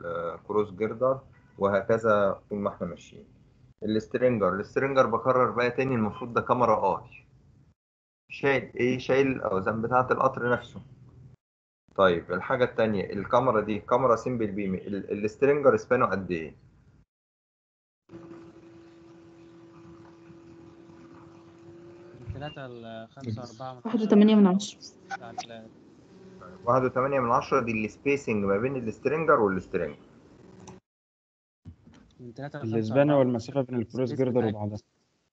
الكروس جيردر وهكذا طول ما احنا ماشيين السترينجر السترينجر بكرر بقى تاني المفروض ده كاميرا اي شايل ايه شايل الاوزان بتاعه القطر نفسه طيب الحاجه التانية الكاميرا دي كاميرا سيمبل بيم ال- السترينجر سبانه قد ايه من ثلاثة لخمسة أربعة من واحد وتمانية من عشرة عشرة واحد وتمانية من عشرة دي السبيسنج ما بين السترينجر والسترينجر من ثلاثة لخمسة الاسبانة أربعة والمسافة بين الكروس سبيس جيردر بتاعك. وبعضها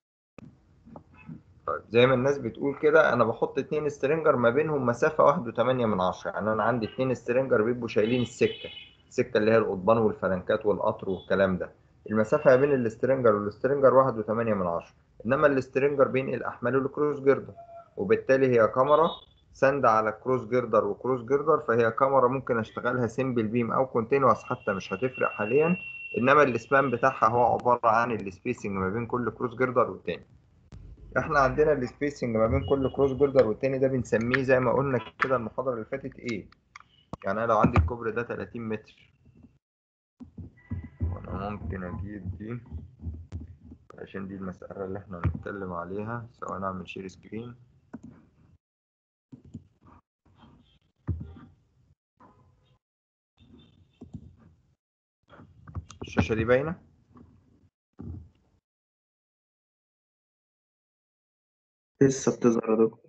طيب زي ما الناس بتقول كده انا بحط اتنين سترينجر ما بينهم مسافة واحد وتمانية من عشرة يعني انا عندي اتنين سترينجر بيبقوا شايلين السكة السكة اللي هي القضبان والفلنكات والقطر والكلام ده المسافة ما بين السترينجر والسترينجر واحد وتمانية من عشرة انما السترينجر بينقل احماله لكروس جيردر وبالتالي هي كاميرا ساند على كروس جيردر وكروس جيردر فهي كاميرا ممكن اشتغلها سيمبل بيم او كونتينوس حتى مش هتفرق حاليا انما السبان بتاعها هو عبارة عن السبيسنج ما بين كل كروس جيردر والتاني احنا عندنا السبيسنج ما بين كل كروس جيردر والتاني ده بنسميه زي ما قلنا كده المحاضرة اللي فاتت ايه يعني انا لو عندي الكوبري ده 30 متر وانا ممكن اجيب دي عشان دي المسألة اللي احنا هنتكلم عليها سواء نعمل شير سكرين الشاشة دي باينة لسه بتظهر يا دكتور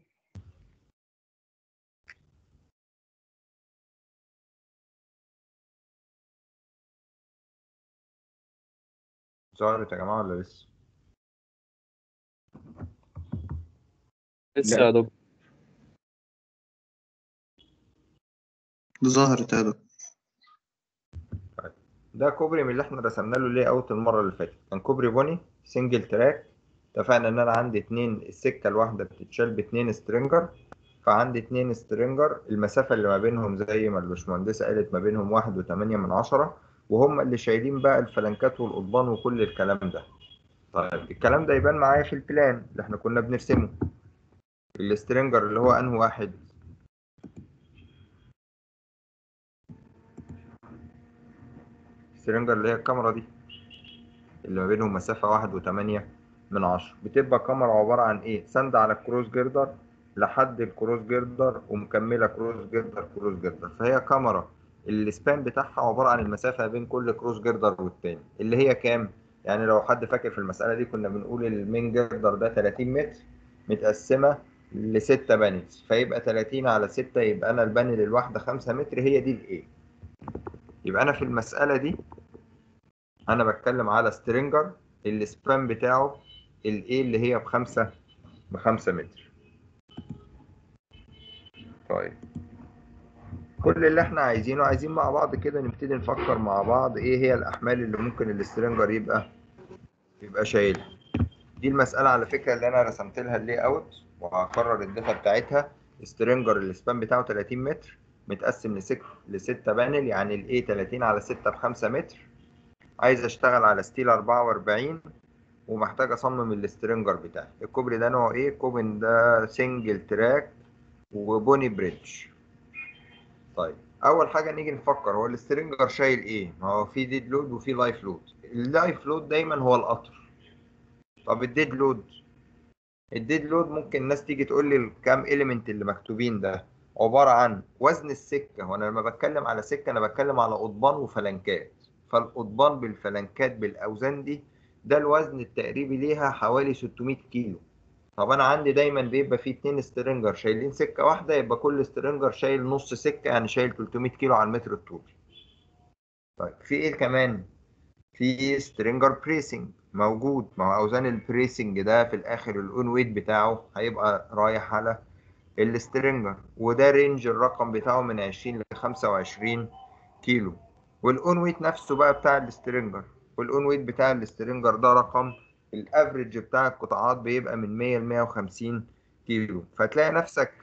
ظهرت يا جماعة ولا لسه؟ لسه يا دكتور ظهرت يا دكتور ده كوبري من اللي احنا رسمنا له ليه اوت المره اللي فاتت كان كوبري بني سنجل تراك اتفقنا ان انا عندي اتنين السكه الواحده بتتشال باتنين سترينجر فعندي اتنين سترينجر المسافه اللي ما بينهم زي ما الباشمهندسه قالت ما بينهم واحد وتمانية من عشرة وهم اللي شايلين بقى الفلنكات والقضبان وكل الكلام ده طيب الكلام ده يبان معايا في البلان اللي احنا كنا بنرسمه السترينجر اللي هو انه واحد السرنجر اللي هي الكاميرا دي اللي ما بينهم مسافة واحد وتمانية من عشرة بتبقى كاميرا عبارة عن ايه سند على الكروس جيردر لحد الكروس جيردر ومكملة كروس جيردر كروس جيردر فهي كاميرا السبان بتاعها عبارة عن المسافة بين كل كروس جيردر والتاني اللي هي كام يعني لو حد فاكر في المسألة دي كنا بنقول المين جيردر ده 30 متر متقسمة لستة بانلز فيبقى 30 على 6 يبقى انا البانل الواحدة 5 متر هي دي الايه يبقى انا في المسألة دي انا بتكلم على سترينجر السبان بتاعه الايه اللي هي بخمسة بخمسة متر طيب كل اللي احنا عايزينه عايزين مع بعض كده نبتدي نفكر مع بعض ايه هي الاحمال اللي ممكن السترينجر يبقى يبقى شايلها دي المسألة على فكرة اللي انا رسمت لها اللي اوت وهكرر الداتا بتاعتها سترينجر السبان بتاعه 30 متر متقسم لست لستة بانل يعني الايه 30 على 6 بخمسة متر عايز اشتغل على ستيل 44 ومحتاج اصمم السترينجر بتاعي الكوبري ده نوعه ايه كوبن ده سنجل تراك وبوني بريدج طيب اول حاجه نيجي نفكر هو السترينجر شايل ايه ما هو في ديد لود وفي لايف لود اللايف لود دايما هو القطر طب الديد لود الديد لود ممكن الناس تيجي تقول لي الكام اليمنت اللي مكتوبين ده عباره عن وزن السكه وانا لما بتكلم على سكه انا بتكلم على قضبان وفلنكات فالقضبان بالفلنكات بالاوزان دي ده الوزن التقريبي ليها حوالي 600 كيلو طب انا عندي دايما بيبقى فيه اتنين سترينجر شايلين سكه واحده يبقى كل سترينجر شايل نص سكه يعني شايل 300 كيلو على المتر الطولي طيب في ايه كمان في سترينجر بريسنج موجود ما هو اوزان البريسنج ده في الاخر الاون ويت بتاعه هيبقى رايح على السترينجر وده رينج الرقم بتاعه من 20 ل 25 كيلو والاون ويت نفسه بقى بتاع السترينجر والاون ويت بتاع السترينجر ده رقم الافريج بتاع القطاعات بيبقى من 100 ل 150 كيلو فتلاقي نفسك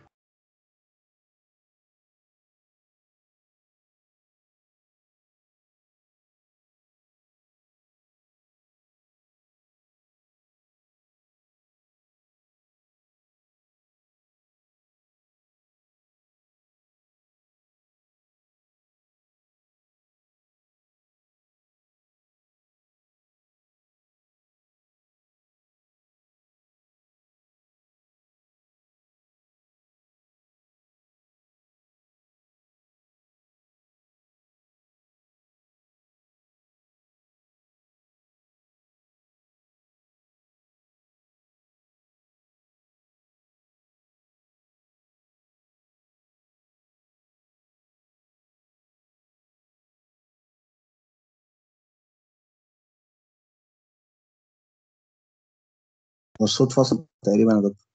والصوت فاصل تقريبا يا دكتور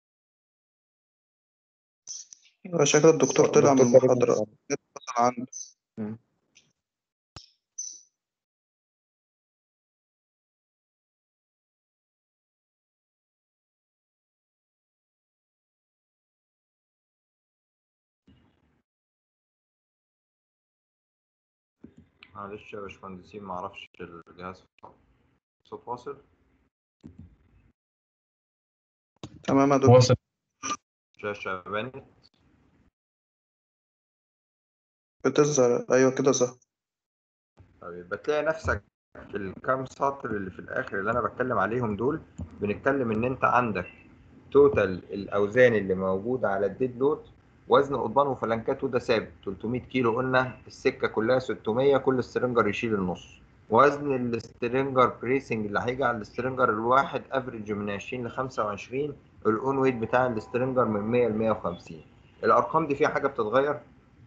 هو شكل الدكتور طلع من المحاضرة اتصل عنده معلش يا باشمهندسين معرفش الجهاز صوت واصل تمام يا دكتور واصل شاشة بانت بتظهر أيوة كده صح طيب بتلاقي نفسك في الكام سطر اللي في الاخر اللي انا بتكلم عليهم دول بنتكلم ان انت عندك توتال الاوزان اللي موجوده على الديد لود وزن قضبان وفلنكاته ده ثابت 300 كيلو قلنا السكه كلها 600 كل سترنجر يشيل النص وزن السترنجر بريسنج اللي هيجي على السترنجر الواحد افريج من 20 ل 25 الاون ويت بتاع السترنجر من 100 ل 150 الارقام دي فيها حاجه بتتغير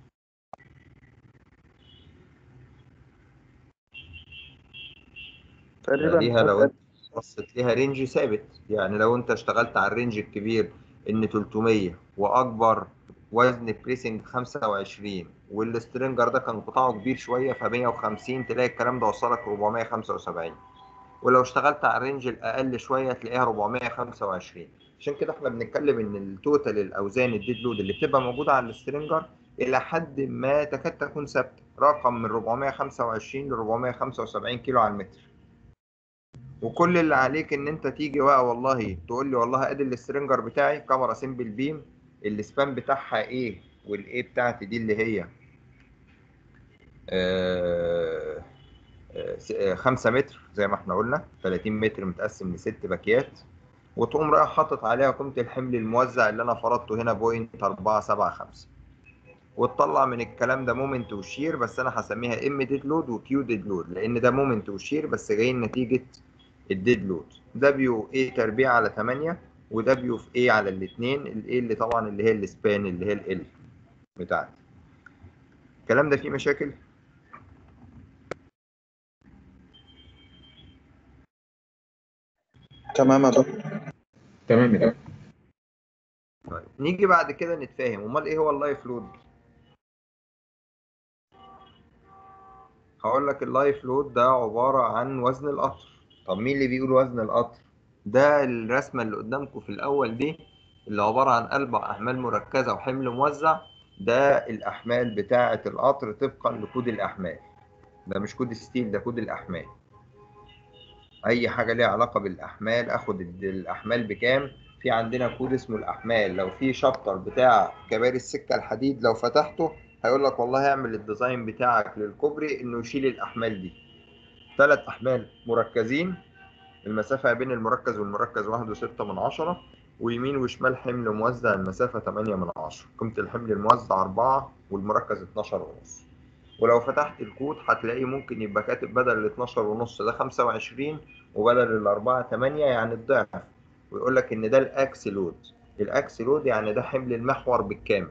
تقريبا ليها لو انت بصيت ليها رينج ثابت يعني لو انت اشتغلت على الرينج الكبير ان 300 واكبر وزن بريسنج 25 والسترنجر ده كان قطاعه كبير شويه ف 150 تلاقي الكلام ده وصلك 475 ولو اشتغلت على الرينج الاقل شويه تلاقيها 425 عشان كده احنا بنتكلم ان التوتال الاوزان الديد لود اللي بتبقى موجوده على السترنجر الى حد ما تكاد تكون ثابته رقم من 425 ل 475 كيلو على المتر وكل اللي عليك ان انت تيجي بقى والله تقول لي والله ادي السترنجر بتاعي كاميرا سيمبل بيم السبان بتاعها ايه والايه بتاعتي دي اللي هي آه، آه، س- آه، خمسة متر زي ما احنا قلنا 30 متر متقسم لست باكيات وتقوم رايح حاطط عليها قيمة الحمل الموزع اللي انا فرضته هنا بوينت 475 وتطلع من الكلام ده مومنت وشير بس انا هسميها ام ديد لود وكيو ديد لود لان ده مومنت وشير بس جايين نتيجة الديد لود دبليو اي تربيع على 8 ودبليو في اي على الاثنين الاي اللي طبعا اللي هي السبان اللي هي ال بتاعتي الكلام ده فيه مشاكل تمام يا دكتور تمام يا دكتور طيب نيجي بعد كده نتفاهم امال ايه هو اللايف لود هقول لك اللايف لود ده عبارة عن وزن القطر طب مين اللي بيقول وزن القطر ده الرسمة اللي قدامكم في الأول دي اللي عبارة عن أربع أحمال مركزة وحمل موزع ده الأحمال بتاعة القطر طبقا لكود الأحمال ده مش كود ستيل ده كود الأحمال أي حاجة ليها علاقة بالأحمال أخد ال- الأحمال بكام في عندنا كود اسمه الأحمال لو في شابتر بتاع كباري السكة الحديد لو فتحته هيقول لك والله اعمل الديزاين بتاعك للكوبري انه يشيل الاحمال دي ثلاث احمال مركزين المسافة بين المركز والمركز واحد وستة من عشرة ويمين وشمال حمل موزع المسافة تمانية من عشرة قيمة الحمل الموزع أربعة والمركز اتناشر ونص ولو فتحت الكود هتلاقيه ممكن يبقى كاتب بدل ال 12 ونص ده 25 وبدل الأربعة 8 يعني الضعف ويقول لك إن ده الأكس لود الأكس لود يعني ده حمل المحور بالكامل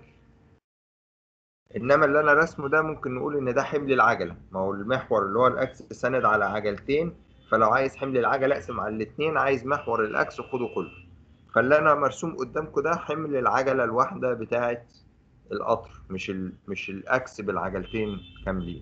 انما اللي انا رسمه ده ممكن نقول ان ده حمل العجله ما هو المحور اللي هو الاكس ساند على عجلتين فلو عايز حمل العجله اقسم على الاثنين عايز محور الاكس خده كله فاللي انا مرسوم قدامكم ده حمل العجله الواحده بتاعه القطر مش ال... مش الاكس بالعجلتين كاملين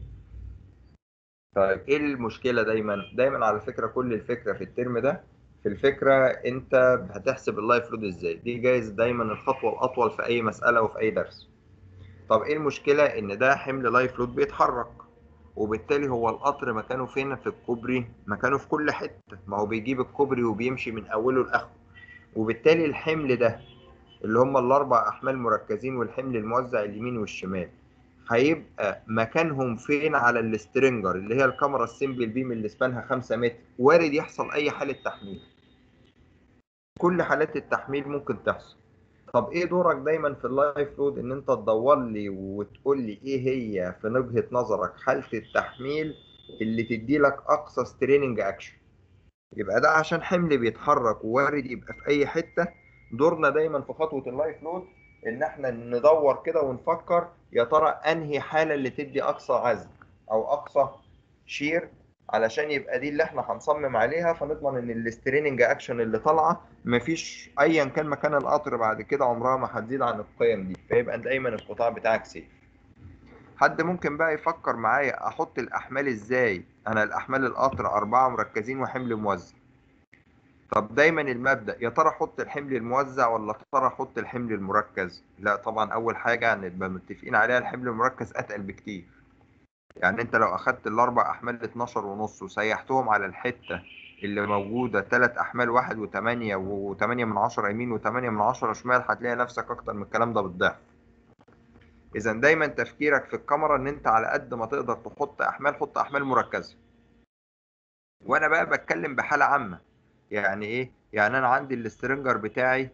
طيب ايه المشكله دايما دايما على فكره كل الفكره في الترم ده في الفكره انت هتحسب اللايف لود ازاي دي جايز دايما الخطوه الاطول في اي مساله وفي اي درس طب ايه المشكلة ان ده حمل لايف لود بيتحرك وبالتالي هو القطر مكانه فين في الكوبري مكانه في كل حتة ما هو بيجيب الكوبري وبيمشي من اوله لاخره وبالتالي الحمل ده اللي هم الاربع احمال مركزين والحمل الموزع اليمين والشمال هيبقى مكانهم فين على السترنجر اللي هي الكاميرا السيمبل بيم اللي سبانها 5 متر وارد يحصل اي حالة تحميل كل حالات التحميل ممكن تحصل طب ايه دورك دايما في اللايف لود ان انت تدور لي وتقول لي ايه هي في وجهة نظرك حالة التحميل اللي تدي لك اقصى ستريننج اكشن يبقى ده عشان حمل بيتحرك ووارد يبقى في اي حتة دورنا دايما في خطوة اللايف لود ان احنا ندور كده ونفكر يا ترى انهي حالة اللي تدي اقصى عزم او اقصى شير علشان يبقى دي اللي احنا هنصمم عليها فنضمن ان الاستريننج اكشن اللي طالعه مفيش ايا كان مكان القطر بعد كده عمرها ما هتزيد عن القيم دي فيبقى دايما القطاع بتاعك سيف حد ممكن بقى يفكر معايا احط الاحمال ازاي انا الاحمال القطر اربعه مركزين وحمل موزع طب دايما المبدا يا ترى احط الحمل الموزع ولا يا ترى احط الحمل المركز لا طبعا اول حاجه نبقى متفقين عليها الحمل المركز اتقل بكتير يعني انت لو اخدت الاربع احمال 12 ونص وسيحتهم على الحته اللي موجوده ثلاث احمال واحد وثمانية وثمانية من عشرة يمين وثمانية من عشرة شمال هتلاقي نفسك اكتر من الكلام ده بالضعف اذا دايما تفكيرك في الكاميرا ان انت على قد ما تقدر تحط احمال حط احمال مركزه وانا بقى بتكلم بحاله عامه يعني ايه يعني انا عندي الاسترنجر بتاعي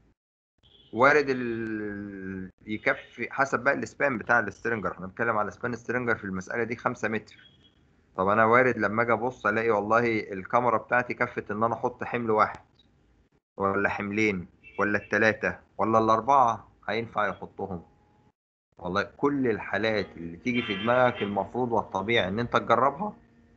وارد ال... يكفي حسب بقى السبان بتاع الاسترنجر احنا بنتكلم على سبان استرنجر في المساله دي 5 متر طب انا وارد لما اجي ابص الاقي والله الكاميرا بتاعتي كفت ان انا احط حمل واحد ولا حملين ولا الثلاثه ولا الاربعه هينفع يحطهم والله كل الحالات اللي تيجي في دماغك المفروض والطبيعي ان انت تجربها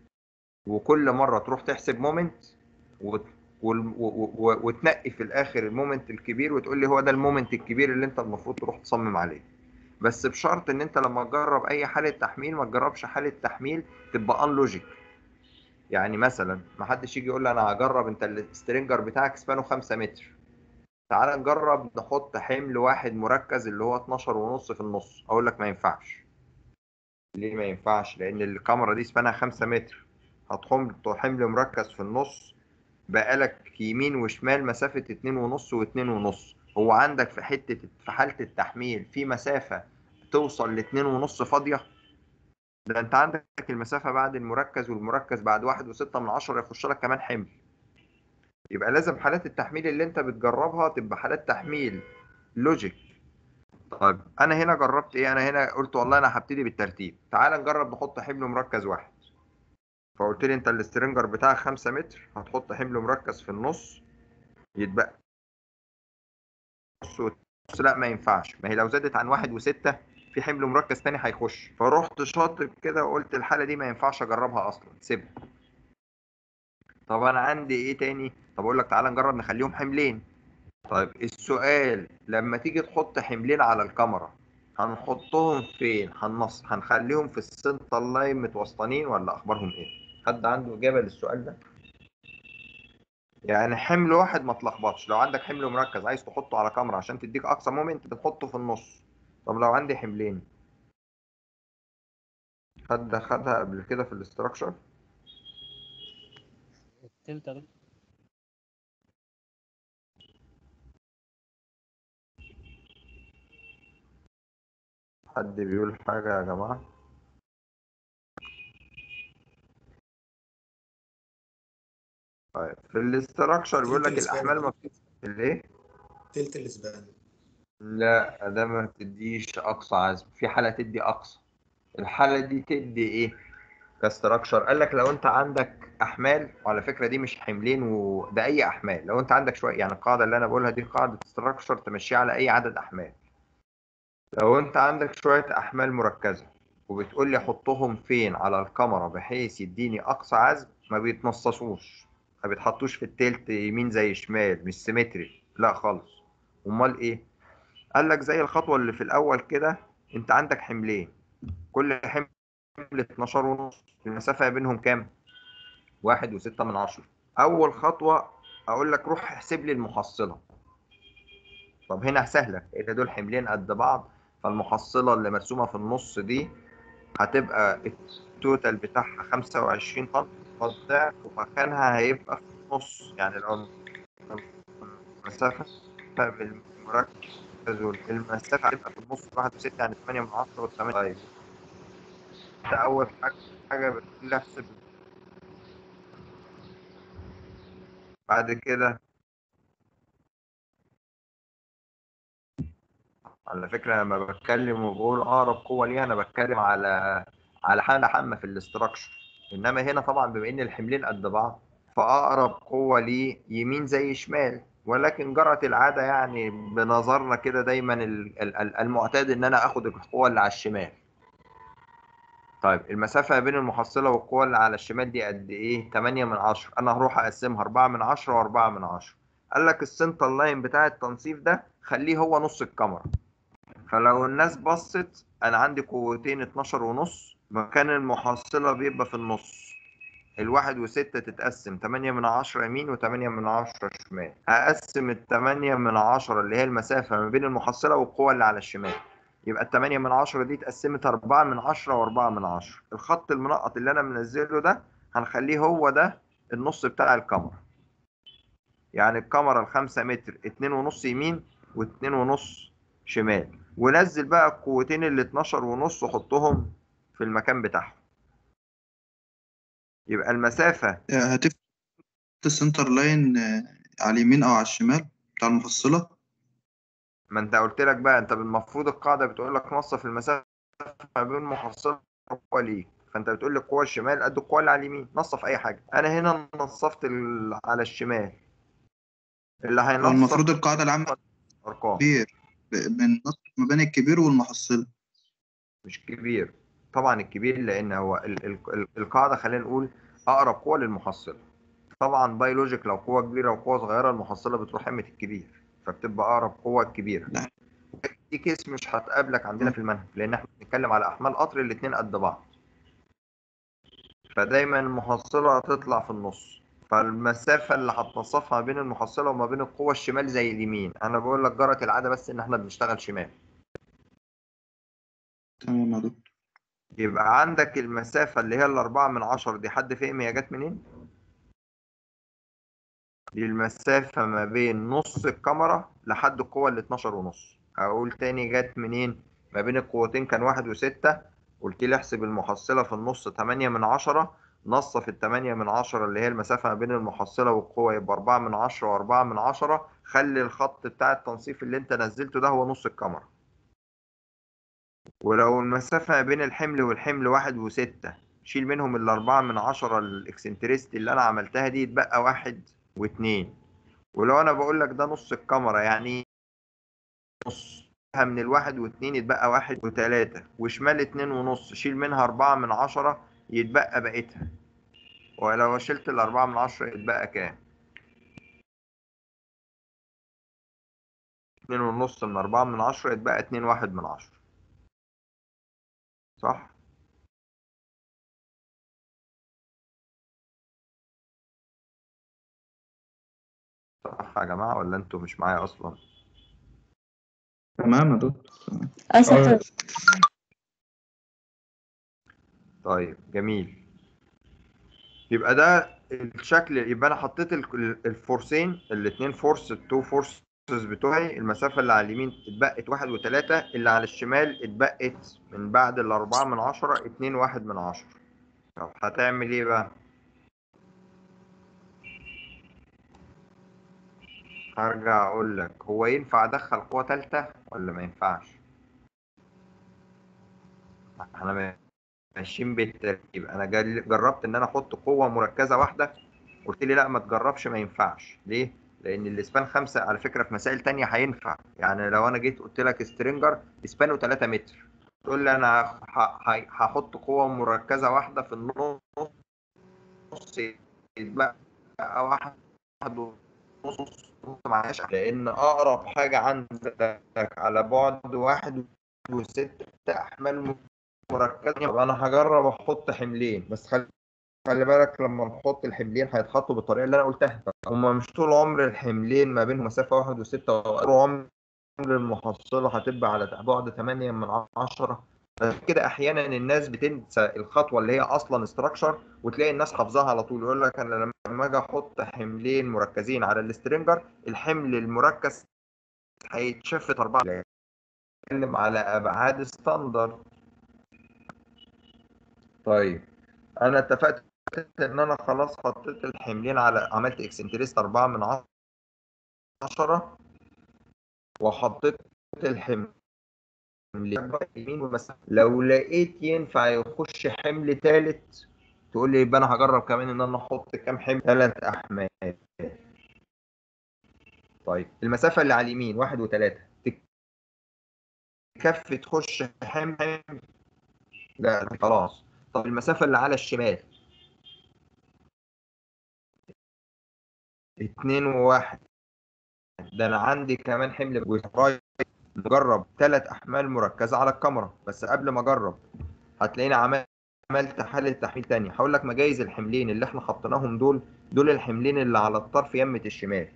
وكل مره تروح تحسب مومنت وت... وال- و- و- وتنقي في الاخر المومنت الكبير وتقول لي هو ده المومنت الكبير اللي انت المفروض تروح تصمم عليه بس بشرط ان انت لما تجرب اي حاله تحميل ما تجربش حاله تحميل تبقى ان لوجيك يعني مثلا ما حدش يجي يقول لي انا هجرب انت السترينجر بتاعك سبانه 5 متر تعال نجرب نحط حمل واحد مركز اللي هو 12 ونص في النص اقول لك ما ينفعش ليه ما ينفعش لان الكاميرا دي سبانها 5 متر هتحط حمل مركز في النص بقالك يمين وشمال مسافة اتنين ونص واتنين ونص هو عندك في حتة في حالة التحميل في مسافة توصل لاتنين ونص فاضية ده انت عندك المسافة بعد المركز والمركز بعد واحد وستة من عشرة يخش لك كمان حمل يبقى لازم حالات التحميل اللي انت بتجربها تبقى حالات تحميل لوجيك طيب انا هنا جربت ايه انا هنا قلت والله انا هبتدي بالترتيب تعال نجرب نحط حمل مركز واحد فقلت لي انت الاسترنجر بتاعك 5 متر هتحط حمل مركز في النص يتبقى نص ونص لا ما ينفعش ما هي لو زادت عن واحد وستة في حمل مركز تاني هيخش فرحت شاطب كده وقلت الحالة دي ما ينفعش اجربها اصلا سيبها طب انا عندي ايه تاني طب اقول لك تعالى نجرب نخليهم حملين طيب السؤال لما تيجي تحط حملين على الكاميرا هنحطهم فين هنص هنخليهم في السنتر لاين متوسطنين ولا اخبارهم ايه حد عنده اجابه للسؤال ده يعني حمل واحد ما تلخبطش لو عندك حمل مركز عايز تحطه على كاميرا عشان تديك اقصى مومنت بتحطه في النص طب لو عندي حملين حد خدها قبل كده في الاستراكشر التلتة دي حد بيقول حاجه يا جماعه طيب في الاستراكشر بيقول لك تلت الإسبان. الاحمال ما بت- الايه تلت الاسبان لا ده ما بتديش اقصى عزم في حاله تدي اقصى الحاله دي تدي ايه كاستراكشر قال لك لو انت عندك احمال وعلى فكره دي مش حملين وده اي احمال لو انت عندك شويه يعني القاعده اللي انا بقولها دي قاعده استراكشر تمشيها على اي عدد احمال لو انت عندك شويه احمال مركزه وبتقول لي حطهم فين على الكاميرا بحيث يديني اقصى عزم ما بيتنصصوش ما بيتحطوش في التلت يمين زي شمال مش سيمتري لا خالص امال ايه قال لك زي الخطوه اللي في الاول كده انت عندك حملين كل حمل 12 ونص المسافه بينهم كام واحد وستة من عشرة اول خطوه اقول لك روح احسب لي المحصله طب هنا سهله لان دول حملين قد بعض فالمحصله اللي مرسومه في النص دي هتبقى التوتال بتاعها 25 طن فالضعف ومكانها هيبقى في النص يعني لو المسافه بالمركز المسافه هتبقى في النص واحد وستة يعني 8 من 10 و8 طيب ده اول حاجه حاجه بتقول لي احسب بعد كده على فكرة لما بتكلم وبقول أقرب قوة ليها أنا بتكلم على على حالة عامة في الاستراكشر إنما هنا طبعا بما إن الحملين قد بعض فأقرب قوة ليه يمين زي شمال ولكن جرت العادة يعني بنظرنا كده دايما ال- ال- ال- المعتاد إن أنا آخد القوة اللي على الشمال طيب المسافة ما بين المحصلة والقوة اللي على الشمال دي قد إيه؟ 8 من 10 أنا هروح أقسمها 4 من 10 و4 من 10 قال لك السنتر لاين بتاع التنصيف ده خليه هو نص الكاميرا فلو الناس بصت أنا عندي قوتين 12 ونص مكان المحصلة بيبقى في النص الواحد وستة تتقسم 8 من 10 يمين و8 من 10 شمال هقسم ال 8 من 10 اللي هي المسافة ما بين المحصلة والقوة اللي على الشمال يبقى ال 8 من 10 دي اتقسمت 4 من 10 و4 من 10 الخط المنقط اللي انا منزله ده هنخليه هو ده النص بتاع الكاميرا يعني الكاميرا ال 5 متر 2 ونص يمين و2 ونص شمال ونزل بقى القوتين ال 12 ونص وحطهم في المكان بتاعهم يبقى المسافة هتفتح السنتر لاين آه، على اليمين او على الشمال بتاع المفصلة ما انت قلت لك بقى انت المفروض القاعده بتقول لك نصف المسافه ما بين محصله والقوه ليك فانت بتقول لي القوه الشمال قد القوه اللي على اليمين نصف اي حاجه انا هنا نصفت ال- على الشمال اللي هو هينصف المفروض القاعدة العامة ارقام كبير ب- بننصف ما بين الكبير والمحصلة مش كبير طبعا الكبير لان هو ال ال ال القاعده خلينا نقول اقرب قوه للمحصله طبعا بايولوجيك لو قوه كبيره وقوه صغيره المحصله بتروح همه الكبير فبتبقى اقرب قوه الكبيره لا. دي كيس مش هتقابلك عندنا في المنهج لان احنا بنتكلم على احمال قطر الاثنين قد بعض فدايما المحصله هتطلع في النص فالمسافه اللي هتنصفها ما بين المحصله وما بين القوه الشمال زي اليمين انا بقول لك جرت العاده بس ان احنا بنشتغل شمال تمام يا دكتور يبقى عندك المسافة اللي هي الأربعة من عشرة دي حد فهم هي جت منين؟ دي المسافة ما بين نص الكاميرا لحد القوة ال 12 ونص هقول تاني جت منين؟ ما بين القوتين كان واحد وستة قلت لي احسب المحصلة في النص تمانية من عشرة نصف التمانية من عشرة اللي هي المسافة ما بين المحصلة والقوة يبقى أربعة من عشرة وأربعة من عشرة خلي الخط بتاع التنصيف اللي أنت نزلته ده هو نص الكاميرا ولو المسافة ما بين الحمل والحمل واحد وستة شيل منهم الأربعة من عشرة الإكسنتريست اللي أنا عملتها دي يتبقى واحد واتنين ولو أنا بقول لك ده نص الكاميرا يعني نص من الواحد واتنين يتبقى واحد وتلاتة وشمال اتنين ونص شيل منها أربعة من عشرة يتبقى بقيتها ولو شلت الأربعة من عشرة يتبقى كام؟ اتنين ونص من أربعة من عشرة يتبقى اتنين واحد من عشرة صح؟ صح يا جماعة ولا انتوا مش معايا أصلا؟ تمام يا دكتور اه شكرا طيب جميل يبقى ده الشكل يبقى انا حطيت ال- الفورسين الاثنين فورس التو فورسز بتوعي المسافة اللي على اليمين اتبقت واحد وتلاتة اللي على الشمال اتبقت من بعد الأربعة من عشرة اتنين واحد من عشرة طب هتعمل ايه بقى؟ هرجع اقول لك هو ينفع ادخل قوة تالتة ولا ما ينفعش؟ احنا ماشيين بالترتيب انا جر- جربت ان انا احط قوه مركزه واحده قلت لي لا ما تجربش ما ينفعش ليه لان الاسبان خمسة على فكره في مسائل تانية هينفع يعني لو انا جيت قلت لك سترينجر اسبانه 3 متر تقول لي انا ه- ه- هحط قوه مركزه واحده في النص يتبقى واحد ونص معلش لان اقرب حاجه عندك على بعد واحد وستة احمال مركزة طب انا هجرب احط حملين بس خلي خلي بالك لما نحط الحملين هيتحطوا بالطريقه اللي انا قلتها هما مش طول عمر الحملين ما بينهم مسافه واحد وستة طول عمر المحصله هتبقى على بعد 8 من عشرة كده احيانا الناس بتنسى الخطوه اللي هي اصلا استراكشر وتلاقي الناس حافظاها على طول يقول لك انا لما اجي احط حملين مركزين على السترينجر الحمل المركز هيتشفت اربعه بتكلم على ابعاد ستاندرد طيب انا اتفقت ان انا خلاص حطيت الحملين على عملت اكسنتريست 4 من 10 وحطيت الحمل يمين ومسافه لو لقيت ينفع يخش حمل ثالث تقول لي يبقى انا هجرب كمان ان انا احط كام حمل ثلاث احمال طيب المسافه اللي على اليمين واحد وثلاثه تكفي تخش حمل لا خلاص طب المسافة اللي على الشمال اتنين وواحد ده انا عندي كمان حمل ورايح نجرب ثلاث احمال مركزة على الكاميرا بس قبل ما اجرب هتلاقيني عملت عملت حالة تحميل تانية هقول لك مجايز الحملين اللي احنا حطيناهم دول دول الحملين اللي على الطرف يمة الشمال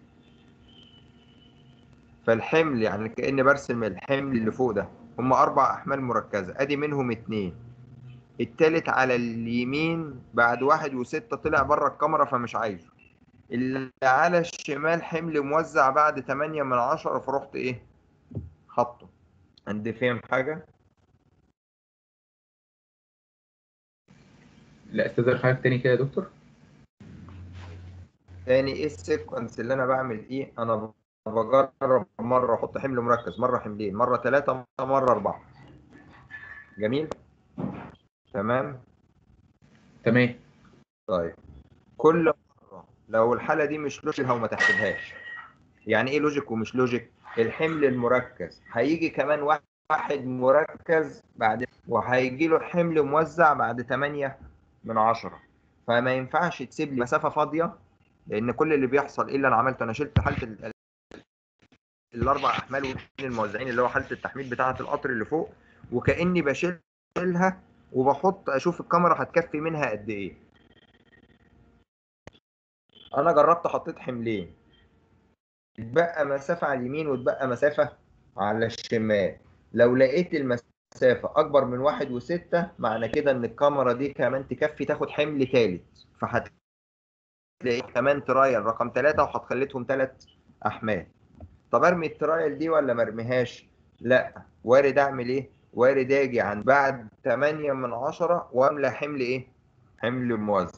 فالحمل يعني كأني برسم الحمل اللي فوق ده هم أربع أحمال مركزة أدي منهم اتنين التالت على اليمين بعد واحد وستة طلع بره الكاميرا فمش عايزه اللي على الشمال حمل موزع بعد تمانية من عشرة فرحت ايه حطه عندي فهم حاجة لا استاذن حضرتك تاني كده يا دكتور تاني ايه السيكونس اللي انا بعمل ايه انا بجرب مرة احط حمل مركز مرة حملين مرة ثلاثة مرة أربعة جميل تمام تمام طيب كل مرة لو الحالة دي مش لوجيك وما تحسبهاش يعني ايه لوجيك ومش لوجيك الحمل المركز هيجي كمان واحد مركز بعد وهيجي له حمل موزع بعد 8 من 10 فما ينفعش تسيب لي مسافة فاضية لأن كل اللي بيحصل ايه اللي أنا عملته أنا شلت حالة ال- الأربع أحمال والاثنين الموزعين اللي هو حالة التحميل بتاعة القطر اللي فوق وكأني بشيلها وبحط أشوف الكاميرا هتكفي منها قد إيه انا جربت حطيت حملين اتبقى مسافة على اليمين واتبقى مسافة على الشمال لو لقيت المسافة أكبر من واحد وستة معنى كده إن الكاميرا دي كمان تكفي تاخد حمل تالت فهتلاقي كمان ترايل رقم تلاتة وهتخليتهم تلات أحمال طب أرمي الترايل دي ولا مرميهاش؟ لأ وارد أعمل إيه؟ وارد أجي عن بعد تمانية من عشرة وأملى حمل إيه؟ حمل موزع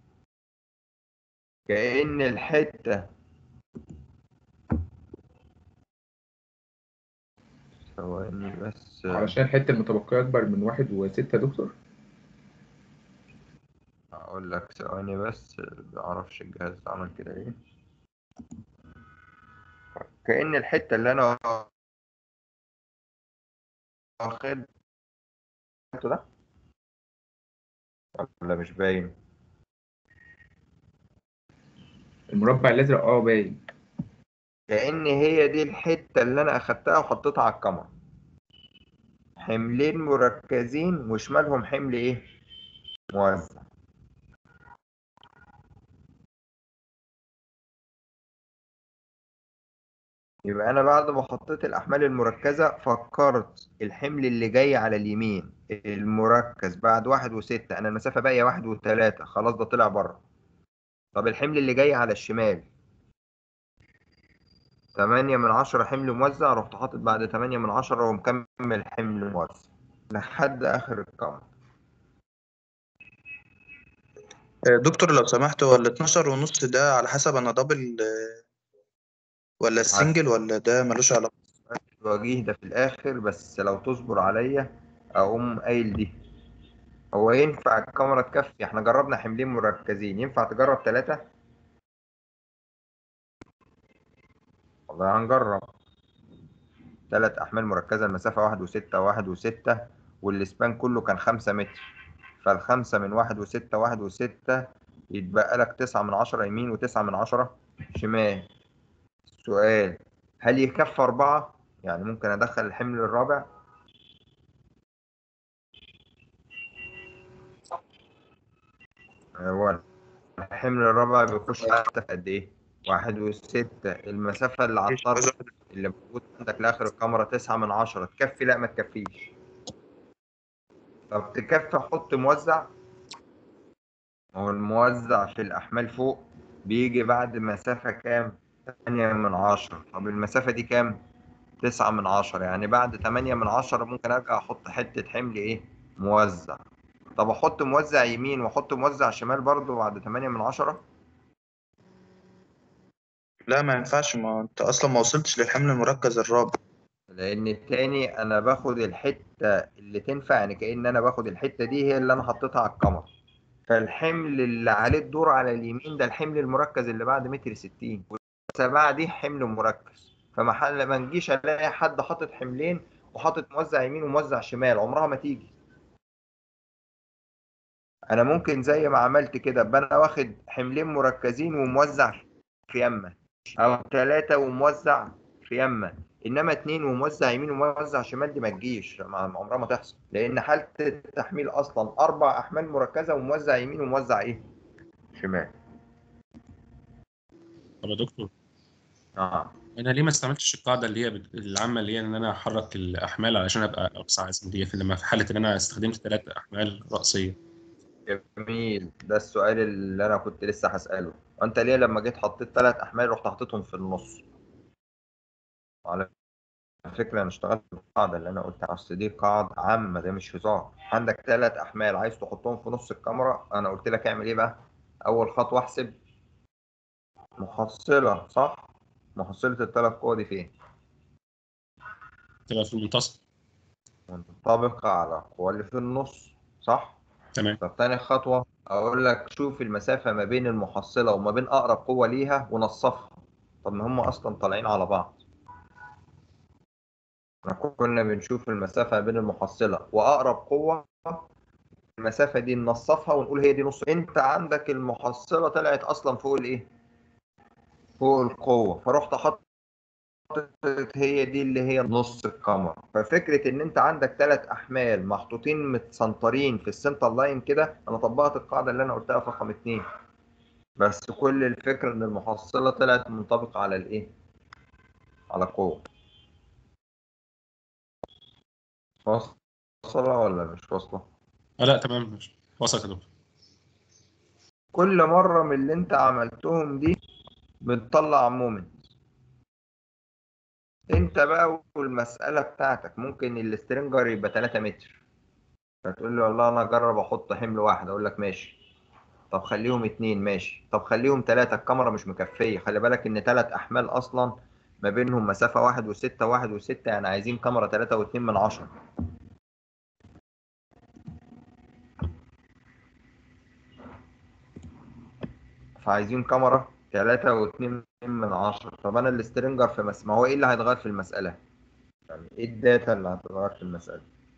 كأن الحتة ثواني بس علشان الحته المتبقيه اكبر من واحد وستة يا دكتور أقول لك ثواني بس معرفش الجهاز عمل كده إيه كأن الحتة اللي أنا واخد ده ولا مش باين المربع الازرق اه باين كأن هي دي الحتة اللي أنا أخدتها وحطيتها على الكاميرا حملين مركزين وشمالهم حمل إيه؟ موزع يبقى أنا بعد ما حطيت الأحمال المركزة فكرت الحمل اللي جاي على اليمين المركز بعد واحد وستة أنا المسافة باقية واحد وتلاتة خلاص ده طلع بره طب الحمل اللي جاي على الشمال تمانية من عشرة حمل موزع رحت حاطط بعد تمانية من عشرة ومكمل حمل موزع لحد آخر الكاميرا آه، دكتور لو سمحت هو ال 12 ونص ده على حسب انا دبل آه، ولا السنجل ولا ده ملوش علاقة وجيه ده في الآخر بس لو تصبر عليا أقوم قايل دي هو ينفع الكاميرا تكفي احنا جربنا حملين مركزين ينفع تجرب ثلاثة؟ والله هنجرب ثلاث أحمال مركزة المسافة واحد وستة واحد وستة والسبان كله كان خمسة متر فالخمسة من واحد وستة واحد وستة يتبقى لك تسعة من عشرة يمين وتسعة من عشرة شمال سؤال هل يكفي أربعة؟ يعني ممكن أدخل الحمل الرابع؟ هو الحمل الرابع بيخش حتى في قد إيه؟ واحد وستة المسافة اللي على الطرف اللي موجود عندك لآخر الكاميرا تسعة من عشرة تكفي؟ لا ما تكفيش طب تكفي أحط موزع؟ هو الموزع في الأحمال فوق بيجي بعد مسافة كام؟ تمانية من عشرة طب المسافة دي كام؟ تسعة من عشرة يعني بعد تمانية من عشرة ممكن أرجع أحط حتة حمل إيه؟ موزع طب أحط موزع يمين وأحط موزع شمال برضو بعد تمانية من عشرة؟ لا ما ينفعش ما انت اصلا ما وصلتش للحمل المركز الرابع لان التاني انا باخد الحته اللي تنفع يعني كأن انا باخد الحته دي هي اللي انا حطيتها على الكاميرا فالحمل اللي عليه الدور على اليمين ده الحمل المركز اللي بعد متر ستين والسبعة دي حمل مركز فما حل ما نجيش الاقي حد حاطط حملين وحاطط موزع يمين وموزع شمال عمرها ما تيجي انا ممكن زي ما عملت كده ابقى انا واخد حملين مركزين وموزع في يمه او ثلاثة وموزع في يمه انما اتنين وموزع يمين وموزع شمال دي ما تجيش ما- عمرها ما تحصل لان حاله التحميل اصلا اربع احمال مركزه وموزع يمين وموزع ايه شمال طب يا دكتور اه انا ليه ما استعملتش القاعده اللي هي بت- العامه اللي هي ان انا احرك الاحمال علشان ابقى اقصى عزميه في لما في حاله ان انا استخدمت ثلاث احمال راسيه جميل ده السؤال اللي انا كنت لسه هساله وانت ليه لما جيت حطيت ثلاث احمال رحت حطيتهم في النص على فكره انا اشتغلت بالقاعده اللي انا قلتها اصل دي قاعده عامه ده مش هزار عندك ثلاث احمال عايز تحطهم في نص الكاميرا انا قلت لك اعمل ايه بقى اول خطوه احسب محصله صح محصله الثلاث قوى دي فين تبقى في المنتصف منطبقه على القوى اللي في النص صح تمام طب تاني خطوة أقول لك شوف المسافة ما بين المحصلة وما بين أقرب قوة ليها ونصفها طب ما هم أصلا طالعين على بعض احنا كنا بنشوف المسافة ما بين المحصلة وأقرب قوة المسافة دي ننصفها ونقول هي دي نص أنت عندك المحصلة طلعت أصلا فوق الإيه؟ فوق القوة فرحت حاطط هي دي اللي هي نص الكاميرا ففكره ان انت عندك ثلاث احمال محطوطين متسنطرين في السنتر لاين كده انا طبقت القاعده اللي انا قلتها في رقم اتنين بس كل الفكره ان المحصله طلعت منطبقه على الايه على القوه واصله ولا مش واصله اه لا تمام ماشي وصلت يا دكتور كل مره من اللي انت عملتهم دي بتطلع مومنت انت بقى والمسألة بتاعتك ممكن السترنجر يبقى 3 متر فتقول لي والله انا اجرب احط حمل واحد اقول لك ماشي طب خليهم اتنين ماشي طب خليهم تلاتة الكاميرا مش مكفية خلي بالك ان تلات احمال اصلا ما بينهم مسافة واحد وستة واحد وستة يعني عايزين كاميرا تلاتة واتنين من عشرة فعايزين كاميرا تلاتة واتنين من عشرة طب انا السترنجر في مس... ما هو ايه اللي هيتغير في المسألة يعني ايه الداتا اللي هتتغير في المسألة